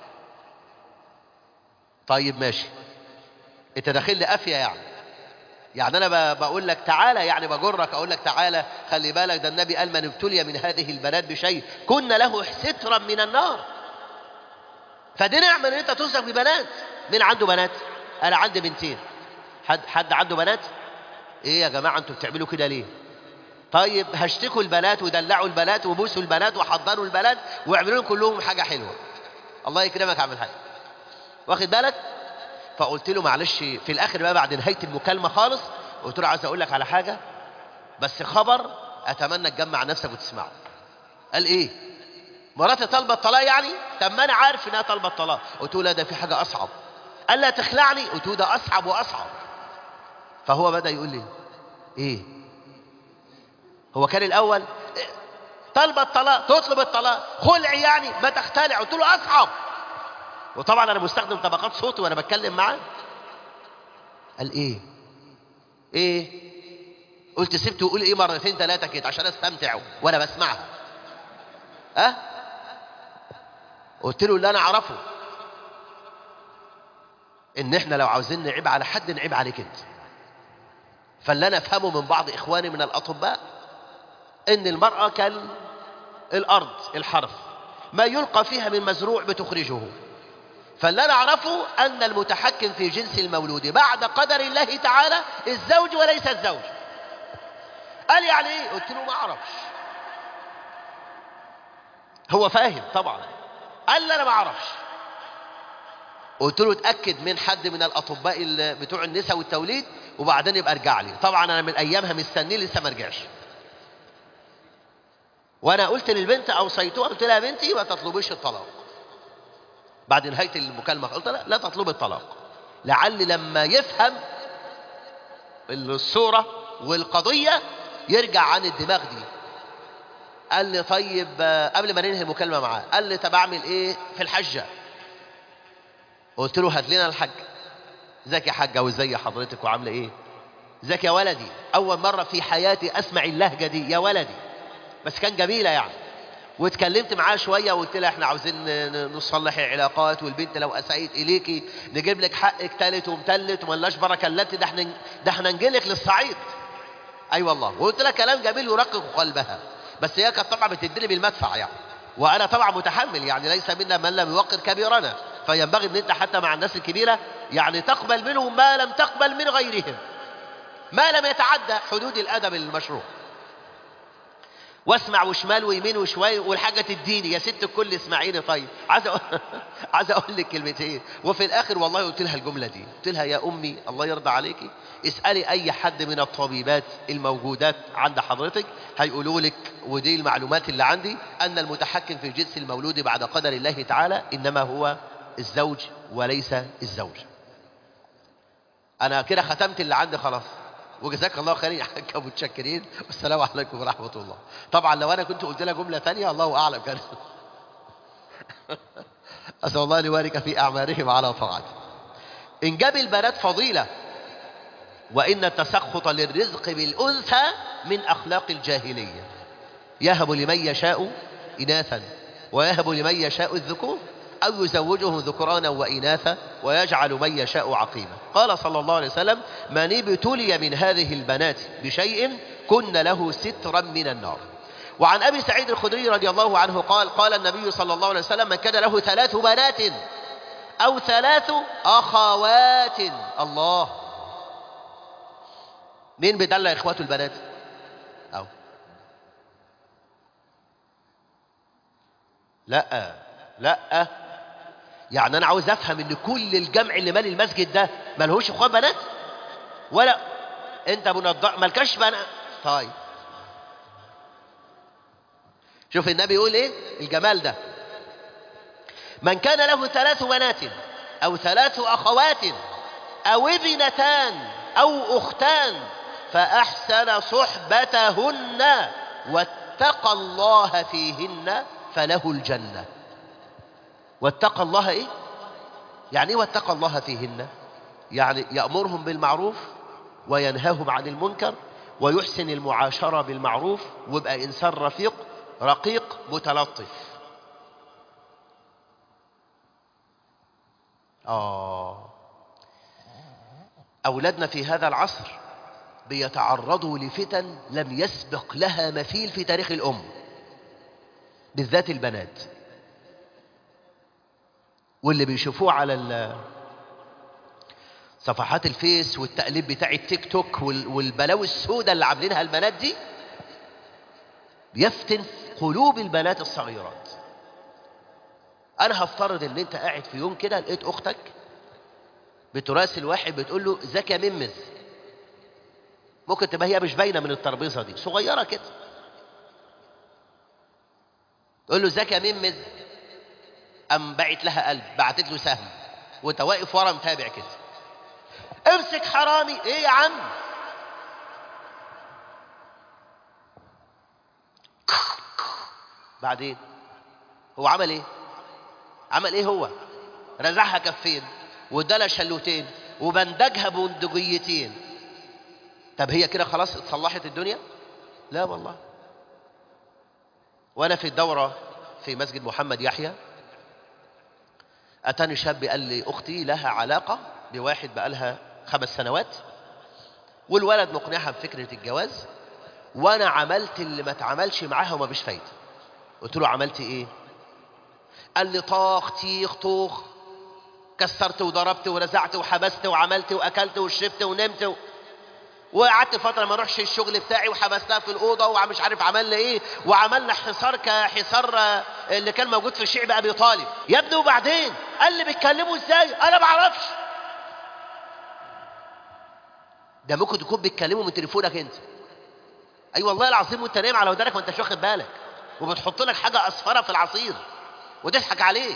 Speaker 1: طيب ماشي انت داخل لي قافيه يعني يعني انا ب- بقول لك تعالى يعني بجرك اقول لك تعالى خلي بالك ده النبي قال من ابتلي من هذه البنات بشيء كن له سترا من النار فدي نعمه ان انت توثق ببنات مين عنده بنات انا عندي بنتين حد حد عنده بنات ايه يا جماعه انتوا بتعملوا كده ليه طيب هشتكوا البنات ودلعوا البنات وبوسوا البنات وحضروا البنات واعملوا لهم كلهم حاجه حلوه الله يكرمك اعمل حاجه واخد بالك فقلت له معلش في الاخر بقى بعد نهايه المكالمه خالص قلت له عايز اقول لك على حاجه بس خبر اتمنى تجمع نفسك وتسمعه قال ايه مراتي طالبه الطلاق يعني طب ما انا عارف انها طالبه الطلاق قلت له لا ده في حاجه اصعب قال لا تخلعني قلت له ده اصعب واصعب فهو بدا يقول لي ايه هو كان الاول إيه؟ طالبه الطلاق تطلب الطلاق خلع يعني ما تختلع قلت له اصعب وطبعا انا مستخدم طبقات صوتي وانا بتكلم معاه قال ايه ايه قلت سبته يقول ايه مرتين ثلاثه كده عشان استمتع وانا بسمعها ها أه؟ قلت له اللي انا اعرفه ان احنا لو عاوزين نعيب على حد نعيب عليك انت فاللي انا افهمه من بعض اخواني من الاطباء ان المراه كالارض الحرث ما يلقى فيها من مزروع بتخرجه فاللي انا اعرفه ان المتحكم في جنس المولود بعد قدر الله تعالى الزوج وليس الزوج قال يعني ايه قلت له ما اعرفش هو فاهم طبعا قال لي انا ما اعرفش قلت له اتاكد من حد من الاطباء ال- بتوع النساء والتوليد وبعدين يبقى ارجع لي طبعا انا من ايامها مستنيه لسه ما رجعش وانا قلت للبنت اوصيتها قلت لها يا بنتي ما تطلبيش الطلاق بعد نهايه المكالمه قلت لها لا تطلبي الطلاق لعل لما يفهم الصوره والقضيه يرجع عن الدماغ دي قال لي طيب آه، قبل ما ننهي المكالمه معاه قال لي طب اعمل ايه في الحجه قلت له هات لنا الحج ازيك يا حاجه وازي حضرتك وعامله ايه ازيك يا ولدي اول مره في حياتي اسمع اللهجه دي يا ولدي بس كان جميله يعني واتكلمت معاه شويه وقلت لها احنا عاوزين ن- نصلح العلاقات والبنت لو اساءت اليكي نجيب لك حقك تالت ومتلت وملاش بركه اللت ده احنا ده احنا نجيلك للصعيد اي أيوة والله وقلت لها كلام جميل يرقق قلبها بس هي كانت طبعا بتديني بالمدفع يعني وانا طبعا متحمل يعني ليس منا من لم يوقر كبيرنا فينبغي ان انت حتى مع الناس الكبيره يعني تقبل منهم ما لم تقبل من غيرهم ما لم يتعدى حدود الادب المشروع واسمع وشمال ويمين وشوي والحاجه تديني يا ست الكل اسمعيني طيب عايز أقول عايز اقول لك كلمتين وفي الاخر والله قلت لها الجمله دي قلت لها يا امي الله يرضى عليكي اسالي اي حد من الطبيبات الموجودات عند حضرتك هيقولوا لك ودي المعلومات اللي عندي ان المتحكم في جنس المولود بعد قدر الله تعالى انما هو الزوج وليس الزوج انا كده ختمت اللي عندي خلاص وجزاك الله خير يا حاج متشكرين والسلام عليكم ورحمه الله طبعا لو انا كنت قلت لها جمله ثانيه الله اعلم كان اسال الله ان يبارك في اعمارهم على طاعته انجاب البنات فضيله وان التسخط للرزق بالانثى من اخلاق الجاهليه يهب لمن يشاء اناثا ويهب لمن يشاء الذكور أو يزوجهم ذكرانا وإناثا ويجعل من يشاء عقيما قال صلى الله عليه وسلم من ابتلي من هذه البنات بشيء كن له سترا من النار وعن أبي سعيد الخدري رضي الله عنه قال قال النبي صلى الله عليه وسلم من كان له ثلاث بنات أو ثلاث أخوات الله مين بيدلع إخواته البنات أو لا لا يعني انا عاوز افهم ان كل الجمع اللي مالي المسجد ده مالهوش اخوان بنات ولا انت منضر مالكش بنات طيب شوف النبي يقول ايه الجمال ده من كان له ثلاث بنات او ثلاث اخوات او ابنتان او اختان فاحسن صحبتهن واتقى الله فيهن فله الجنه واتقى الله ايه يعني ايه واتقى الله فيهن يعني يامرهم بالمعروف وينهاهم عن المنكر ويحسن المعاشره بالمعروف ويبقى انسان رفيق رقيق متلطف آه أولادنا في هذا العصر بيتعرضوا لفتن لم يسبق لها مثيل في تاريخ الأم بالذات البنات واللي بيشوفوه على ال- صفحات الفيس والتقليب بتاع التيك توك وال- والبلاوي السوداء اللي عاملينها البنات دي بيفتن قلوب البنات الصغيرات انا هفترض ان انت قاعد في يوم كده لقيت اختك بتراسل واحد بتقول له ازيك يا ممز ممكن تبقى هي مش باينه من الترابيزه دي صغيره كده تقول له ازيك يا ممز قام باعت لها قلب بعتت له سهم وانت واقف ورا متابع كده امسك حرامي ايه يا عم بعدين هو عمل ايه عمل ايه هو رزعها كفين وادالها شلوتين وبندجها بندقيتين طب هي كده خلاص اتصلحت الدنيا لا والله وانا في الدوره في مسجد محمد يحيى اتاني شاب قال لي اختي لها علاقه بواحد بقالها خمس سنوات والولد مقنعها بفكره الجواز وانا عملت اللي ما اتعملش معاها وما بيش فايده قلت له عملت ايه قال لي طاخ تيخ طوخ كسرت وضربت ورزعت وحبست وعملت واكلت وشربت ونمت و... وقعدت فتره ما اروحش الشغل بتاعي وحبستها في الاوضه ومش عارف عملنا ايه وعملنا حصار كحصار آه، اللي كان موجود في شعب ابي طالب يا ابني وبعدين قال لي بيتكلموا ازاي انا ما اعرفش ده ممكن تكون بيتكلموا من تليفونك انت اي أيوة والله العظيم وانت نايم على ودانك ما انتش واخد بالك وبتحط لك حاجه اصفره في العصير وتضحك عليك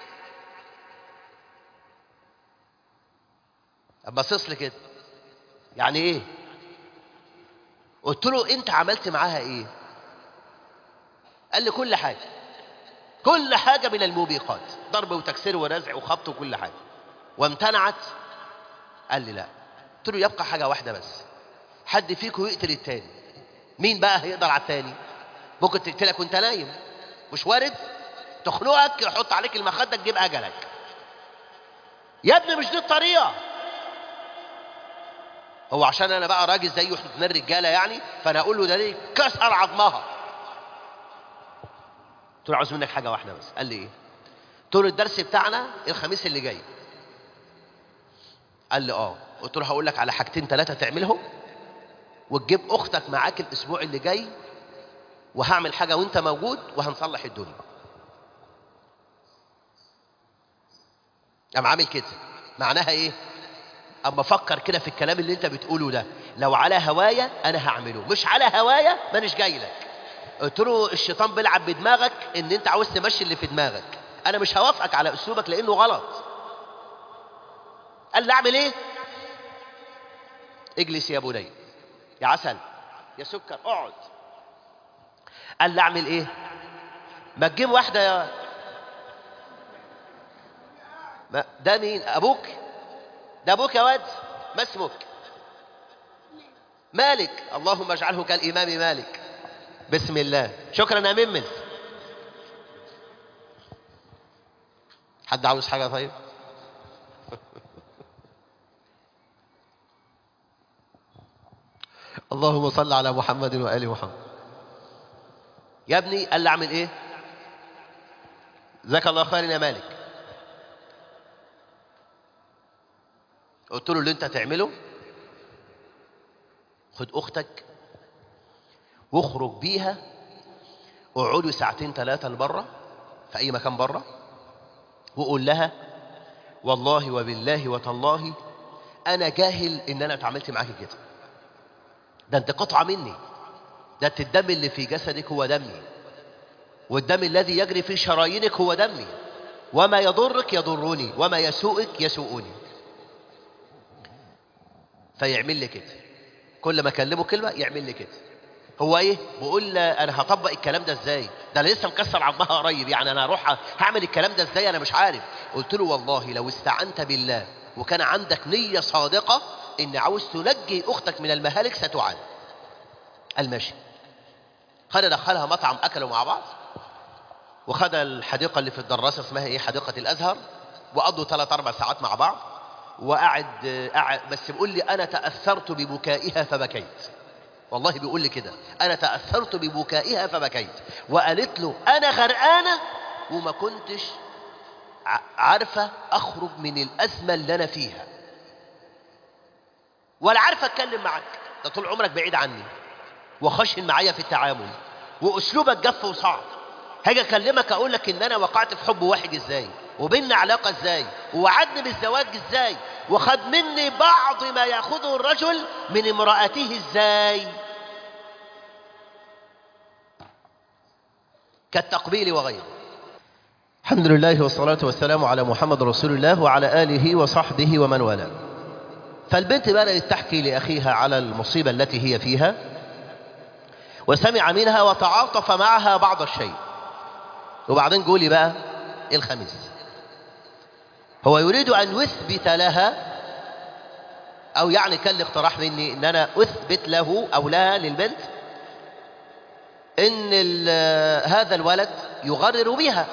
Speaker 1: اما باصص لي كده يعني ايه قلت له انت عملت معاها ايه قال لي كل حاجه كل حاجه من الموبقات ضرب وتكسير ورزع وخبط وكل حاجه وامتنعت قال لي لا قلت له يبقى حاجه واحده بس حد فيكم يقتل التاني مين بقى هيقدر على التاني ممكن تقتلك وانت نايم مش وارد تخنقك يحط عليك المخدة تجيب اجلك يا ابني مش دي الطريقه هو عشان انا بقى راجل زيه احنا اتنين رجاله يعني فانا اقول له ده ليه كسر عظمها قلت له عاوز منك حاجه واحده بس قال لي ايه قلت له الدرس بتاعنا الخميس اللي جاي قال لي اه قلت له هقول لك على حاجتين ثلاثه تعملهم وتجيب اختك معاك الاسبوع اللي جاي وهعمل حاجه وانت موجود وهنصلح الدنيا قام عامل كده معناها ايه اما افكر كده في الكلام اللي انت بتقوله ده لو على هوايا انا هعمله مش على هوايا مانيش جاي لك قلت له الشيطان بيلعب بدماغك ان انت عاوز تمشي اللي في دماغك انا مش هوافقك على اسلوبك لانه غلط قال لي اعمل ايه اجلس يا بني يا عسل يا سكر اقعد قال لي اعمل ايه ما تجيب واحده يا ما ده مين ابوك ده ابوك يا واد ما اسمك مالك اللهم اجعله كالامام مالك بسم الله شكرا يا ممز حد عاوز حاجه طيب اللهم صل على محمد وآل محمد يا ابني قال لي اعمل ايه جزاك الله خيرا يا مالك قلت له اللي انت هتعمله خد اختك واخرج بيها اقعدوا ساعتين ثلاثة لبره في اي مكان بره وقول لها والله وبالله وتالله انا جاهل ان انا اتعاملت معاكي كده ده انت قطعه مني ده انت الدم اللي في جسدك هو دمي والدم الذي يجري في شرايينك هو دمي وما يضرك يضرني وما يسوءك يسوءني فيعمل لي كده كل ما اكلمه كلمه يعمل لي كده هو ايه بقول انا هطبق الكلام ده ازاي ده انا لسه مكسر عظمها قريب يعني انا هروح هعمل الكلام ده ازاي انا مش عارف قلت له والله لو استعنت بالله وكان عندك نيه صادقه ان عاوز تنجي اختك من المهالك ستعان المشي خد دخلها مطعم اكلوا مع بعض وخد الحديقه اللي في الدراسه اسمها ايه حديقه الازهر وقضوا ثلاث اربع ساعات مع بعض وقعد قعد بس بيقول لي انا تاثرت ببكائها فبكيت والله بيقول لي كده انا تاثرت ببكائها فبكيت وقالت له انا غرقانه وما كنتش ع- عارفه اخرج من الازمه اللي انا فيها ولا عارفه اتكلم معاك ده طول عمرك بعيد عني وخشن معايا في التعامل واسلوبك جف وصعب هاجي اكلمك اقول لك ان انا وقعت في حب واحد ازاي وبيننا علاقه ازاي ووعدني بالزواج ازاي وخد مني بعض ما ياخذه الرجل من امراته ازاي كالتقبيل وغيره الحمد لله والصلاة والسلام على محمد رسول الله وعلى آله وصحبه ومن والاه فالبنت بدأت تحكي لأخيها على المصيبة التي هي فيها وسمع منها وتعاطف معها بعض الشيء وبعدين قولي بقى الخميس هو يريد أن يثبت لها أو يعني كان الاقتراح مني أن أنا أثبت له أو لها للبنت ان ال- هذا الولد يغرر بها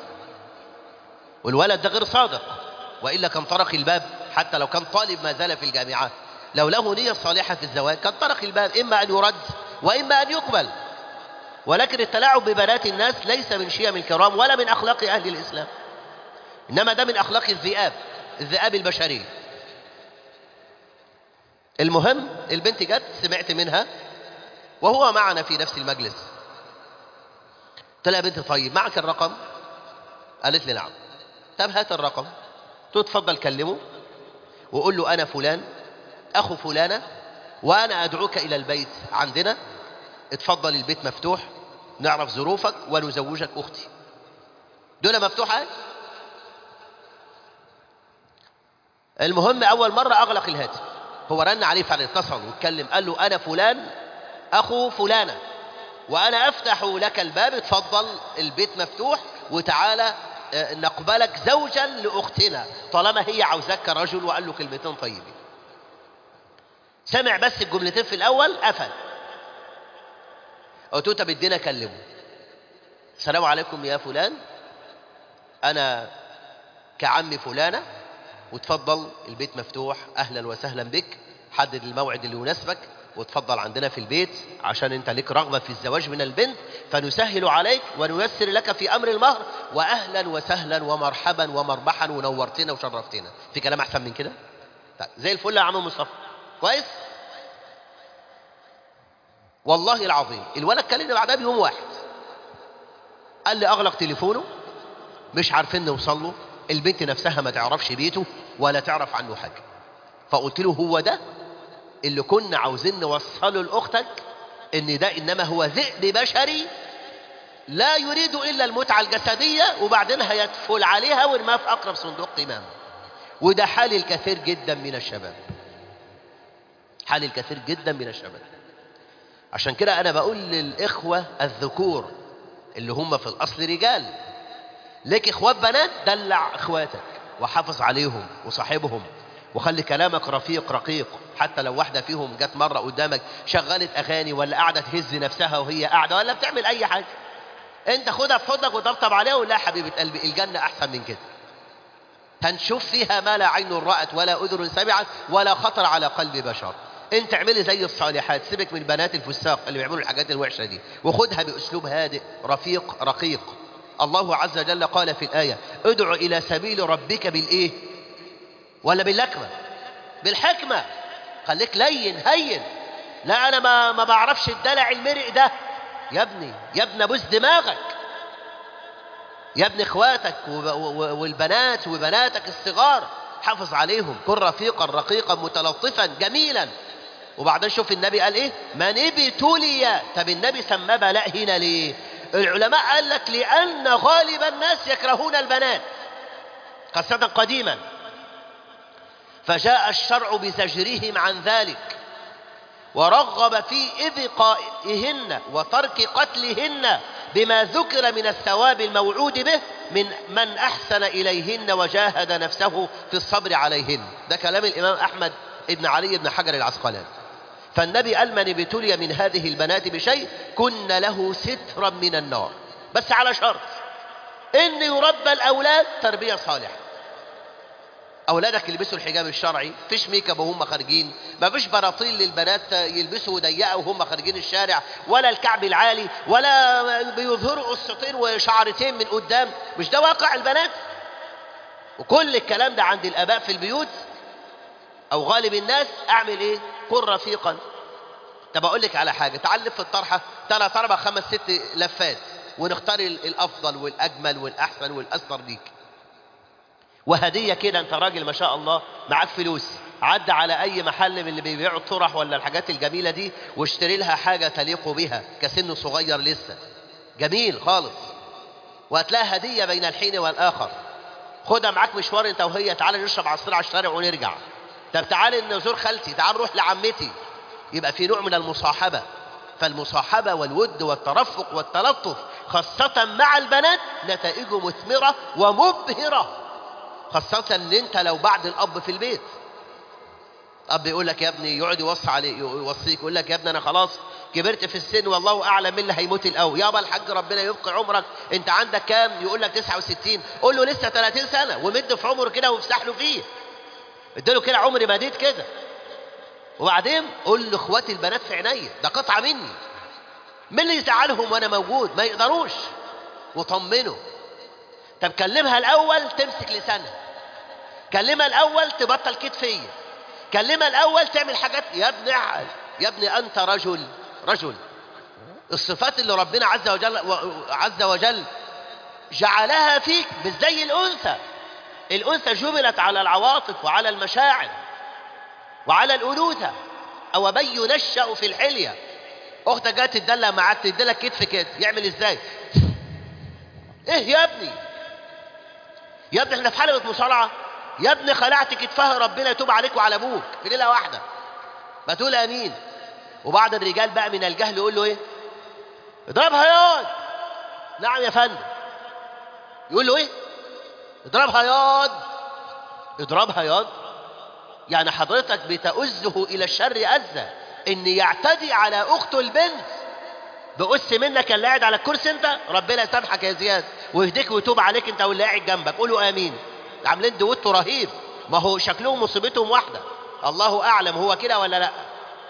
Speaker 1: والولد ده غير صادق والا كان طرق الباب حتى لو كان طالب ما زال في الجامعه لو له نيه صالحه في الزواج كان طرق الباب اما ان يرد واما ان يقبل ولكن التلاعب ببنات الناس ليس من شيم الكرام ولا من اخلاق اهل الاسلام انما ده من اخلاق الذئاب الذئاب البشريه المهم البنت جت سمعت منها وهو معنا في نفس المجلس قلت لها يا بنتي طيب معك الرقم قالت لي نعم طب هات الرقم قلت له اتفضل كلمه وقول له انا فلان اخو فلانه وانا ادعوك الى البيت عندنا اتفضل البيت مفتوح نعرف ظروفك ونزوجك اختي دول مفتوحه المهم اول مره اغلق الهاتف هو رن عليه فعلا اتصل واتكلم قال له انا فلان اخو فلانه وانا افتح لك الباب اتفضل البيت مفتوح وتعالى آه، نقبلك زوجا لاختنا طالما هي عاوزاك كرجل وقال له كلمتين طيبين سمع بس الجملتين في الاول قفل قلت له طب ادينا كلمه السلام عليكم يا فلان انا كعم فلانه وتفضل البيت مفتوح اهلا وسهلا بك حدد الموعد اللي يناسبك وتفضل عندنا في البيت عشان انت لك رغبة في الزواج من البنت فنسهل عليك ونيسر لك في امر المهر واهلا وسهلا ومرحبا ومربحا ونورتنا وشرفتنا في كلام احسن من كده طيب زي الفل يا عم مصطفى كويس والله العظيم الولد كلمني بعدها بيوم واحد قال لي اغلق تليفونه مش عارفين نوصل له البنت نفسها ما تعرفش بيته ولا تعرف عنه حاجه فقلت له هو ده اللي كنا عاوزين نوصله لاختك ان ده انما هو ذئب بشري لا يريد الا المتعه الجسديه وبعدين هيدفل عليها ويرماها في اقرب صندوق قمامه وده حال الكثير جدا من الشباب حال الكثير جدا من الشباب عشان كده انا بقول للاخوه الذكور اللي هم في الاصل رجال ليك اخوات بنات دلع اخواتك وحافظ عليهم وصاحبهم وخلي كلامك رفيق رقيق حتى لو واحدة فيهم جت مرة قدامك شغلت أغاني ولا قاعدة تهز نفسها وهي قاعدة ولا بتعمل أي حاجة أنت خدها في حضنك وطبطب عليها ولا يا حبيبة قلبي الجنة أحسن من كده هنشوف فيها ما لا عين رأت ولا أذن سمعت ولا خطر على قلب بشر انت اعملي زي الصالحات سيبك من بنات الفساق اللي بيعملوا الحاجات الوحشة دي وخدها بأسلوب هادئ رفيق رقيق الله عز وجل قال في الآية ادع إلى سبيل ربك بالإيه ولا باللكمة بالحكمة خليك لين هين لا أنا ما, ما بعرفش الدلع المرئ ده يا ابني يا ابني بوس دماغك يا ابن اخواتك وب- و- والبنات وبناتك الصغار حافظ عليهم كن رفيقا رقيقا متلطفا جميلا وبعدين شوف النبي قال ايه من ابتلي طب النبي سماه بلاء هنا ليه العلماء قال لك لان غالب الناس يكرهون البنات خاصة قديما فجاء الشرع بزجرهم عن ذلك ورغب في إبقائهن وترك قتلهن بما ذكر من الثواب الموعود به من من أحسن إليهن وجاهد نفسه في الصبر عليهن ده كلام الإمام أحمد ابن علي بن حجر العسقلاني فالنبي قال من ابتلي من هذه البنات بشيء كن له سترا من النار بس على شرط ان يربى الاولاد تربيه صالحه اولادك يلبسوا الحجاب الشرعي فيش ميك اب وهم خارجين ما فيش براطيل للبنات يلبسوا ضيقه وهم خارجين الشارع ولا الكعب العالي ولا بيظهروا قصتين وشعرتين من قدام مش ده واقع البنات وكل الكلام ده عند الاباء في البيوت او غالب الناس اعمل ايه كن رفيقا طب اقول لك على حاجه تعال لف الطرحه ثلاث اربع خمس ست لفات ونختار الافضل والاجمل والاحسن والاثر ليك وهديه كده انت راجل ما شاء الله معاك فلوس عدى على اي محل من اللي بيبيعوا الطرح ولا الحاجات الجميله دي واشتري لها حاجه تليق بها كسن صغير لسه جميل خالص وهتلاقي هديه بين الحين والاخر خدها معاك مشوار انت وهي تعالى نشرب عصير على الشارع ونرجع طب تعالى نزور خالتي تعال نروح لعمتي يبقى في نوع من المصاحبه فالمصاحبه والود والترفق والتلطف خاصه مع البنات نتائجه مثمره ومبهره خاصة ان انت لو بعد الاب في البيت اب يقول لك يا ابني يقعد يوصي عليه يوصيك يقول لك يا ابني انا خلاص كبرت في السن والله اعلم مين اللي هيموت الاول يابا الحاج ربنا يبقي عمرك انت عندك كام يقول لك 69 قول له لسه 30 سنه ومد في عمره كده وافسح له فيه اديله كده عمري مديد كده وبعدين قول لاخواتي البنات في عينيا ده قطعه مني مين اللي يزعلهم وانا موجود ما يقدروش وطمنه طب كلمها الاول تمسك لسانها كلمها الاول تبطل كتفيه كلمها الاول تعمل حاجات يا ابني اعقل يا ابني انت رجل رجل الصفات اللي ربنا عز وجل عز وجل جعلها فيك مش زي الانثى الانثى جبلت على العواطف وعلى المشاعر وعلى الانوثه او من ينشا في الحليه اختك جت تدلع معاك تديلك كتف كده يعمل ازاي ايه يا ابني يا ابني احنا في حلقه مصارعه يا ابني خلعت كتفها ربنا يتوب عليك وعلى ابوك في ليله واحده ما تقول امين وبعض الرجال بقى من الجهل يقول له ايه اضربها ياض نعم يا فندم يقول له ايه اضربها ياض اضربها ياض يعني حضرتك بتؤزه الى الشر اذى ان يعتدي على اخته البنت بقص منك اللي قاعد على الكرسي انت ربنا يسامحك يا زياد ويهديك ويتوب عليك انت واللي قاعد جنبك قولوا امين عاملين دويتو رهيب ما هو شكلهم مصيبتهم واحده الله اعلم هو كده ولا لا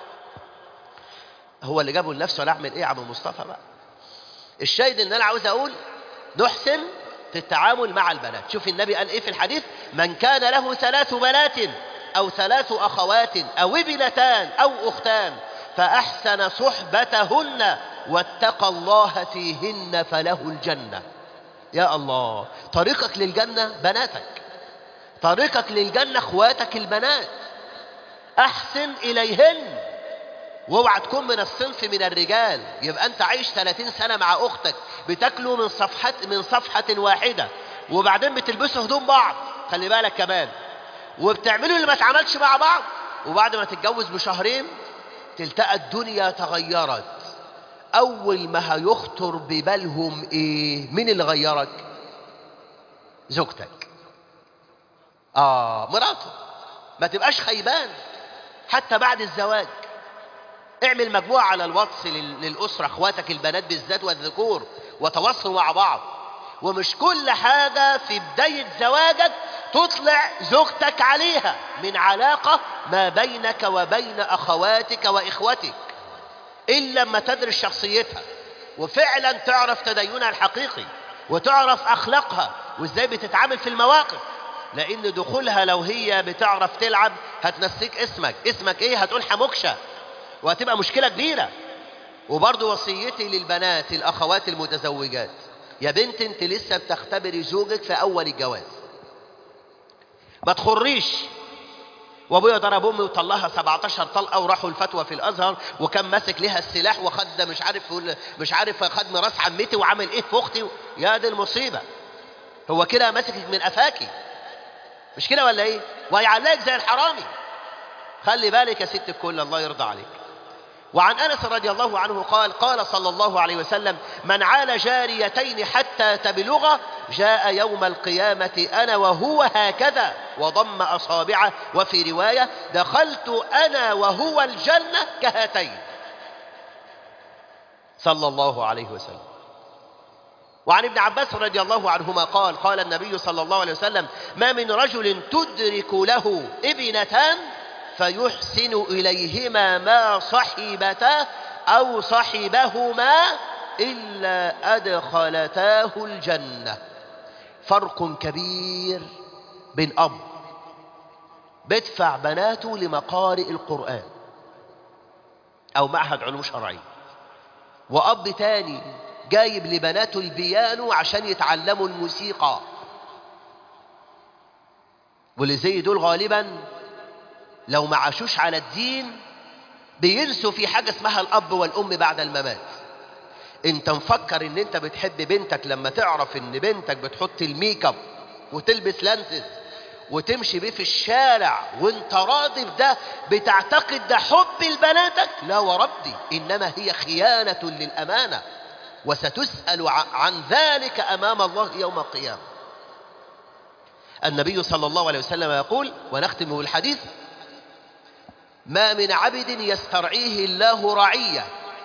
Speaker 1: هو اللي جابه لنفسه ولا اعمل ايه يا عم مصطفى بقى الشاهد ان انا عاوز اقول نحسن في التعامل مع البنات شوف النبي قال ايه في الحديث من كان له ثلاث بنات او ثلاث اخوات او ابنتان او اختان فاحسن صحبتهن واتقى الله فيهن فله الجنه يا الله طريقك للجنه بناتك طريقك للجنه اخواتك البنات احسن اليهن واوعى تكون من الصنف من الرجال يبقى انت عايش 30 سنه مع اختك بتاكلوا من صفحه من صفحه واحده وبعدين بتلبسوا هدوم بعض خلي بالك كمان وبتعملوا اللي ما اتعملش مع بعض وبعد ما تتجوز بشهرين تلتقى الدنيا تغيرت اول ما هيخطر ببالهم ايه مين اللي غيرك زوجتك اه مراته ما تبقاش خيبان حتى بعد الزواج اعمل مجموعة على الواتس للأسرة اخواتك البنات بالذات والذكور وتواصلوا مع بعض ومش كل حاجة في بداية زواجك تطلع زوجتك عليها من علاقة ما بينك وبين أخواتك وإخوتك إلا لما تدرس شخصيتها وفعلا تعرف تدينها الحقيقي وتعرف أخلاقها وإزاي بتتعامل في المواقف لأن دخولها لو هي بتعرف تلعب هتنسيك اسمك اسمك إيه هتقول حموكشة وهتبقى مشكلة كبيرة وبرضه وصيتي للبنات الأخوات المتزوجات يا بنت انت لسه بتختبري زوجك في أول الجواز ما تخريش وابويا ضرب امي وطلعها 17 طلقه وراحوا الفتوى في الازهر وكان ماسك لها السلاح وخد مش عارف مش عارف خد ميراث عمتي وعمل ايه في اختي يا دي المصيبه هو كده ماسكك من قفاكي مش كده ولا ايه وهيعلقك زي الحرامي خلي بالك يا ست الكل الله يرضى عليك وعن انس رضي الله عنه قال قال صلى الله عليه وسلم من عال جاريتين حتى تبلغ جاء يوم القيامه انا وهو هكذا وضم اصابعه وفي روايه دخلت انا وهو الجنه كهاتين صلى الله عليه وسلم وعن ابن عباس رضي الله عنهما قال قال النبي صلى الله عليه وسلم ما من رجل تدرك له ابنتان فيحسن إليهما ما صحبتا أو صحبهما إلا أدخلتاه الجنة فرق كبير بين أب بيدفع بناته لمقارئ القرآن أو معهد علوم شرعية وأب تاني جايب لبناته البيانو عشان يتعلموا الموسيقى واللي زي دول غالبا لو ما عاشوش على الدين بينسوا في حاجة اسمها الأب والأم بعد الممات انت مفكر ان انت بتحب بنتك لما تعرف ان بنتك بتحط الميك اب وتلبس لانسز وتمشي بيه في الشارع وانت راضي بده بتعتقد ده حب لبناتك لا وربي انما هي خيانة للامانة وستسأل عن ذلك امام الله يوم القيامة النبي صلى الله عليه وسلم يقول ونختم بالحديث ما من عبد يسترعيه الله رعية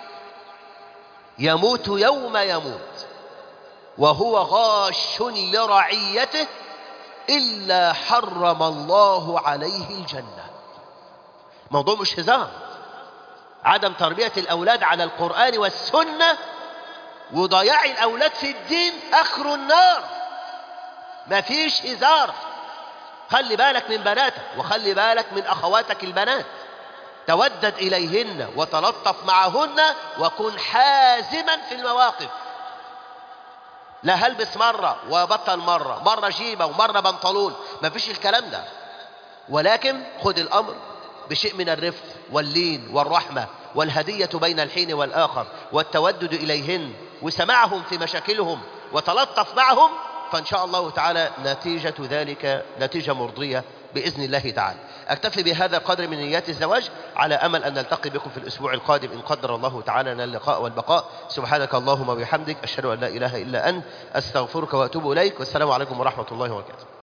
Speaker 1: يموت يوم يموت وهو غاش لرعيته إلا حرم الله عليه الجنة موضوع مش هزار عدم تربية الأولاد على القرآن والسنة وضياع الأولاد في الدين آخر النار مفيش هزار خلي بالك من بناتك وخلي بالك من أخواتك البنات تودد إليهن وتلطف معهن وكن حازما في المواقف لا هلبس مرة وبطل مرة مرة جيبة ومرة بنطلون ما فيش الكلام ده ولكن خذ الأمر بشيء من الرفق واللين والرحمة والهدية بين الحين والآخر والتودد إليهن وسماعهم في مشاكلهم وتلطف معهم فإن شاء الله تعالى نتيجة ذلك نتيجة مرضية بإذن الله تعالى أكتفي بهذا القدر من نيات الزواج على أمل أن نلتقي بكم في الأسبوع القادم إن قدر الله تعالى لنا اللقاء والبقاء سبحانك اللهم وبحمدك أشهد أن لا إله إلا أنت أستغفرك وأتوب إليك والسلام عليكم ورحمة الله وبركاته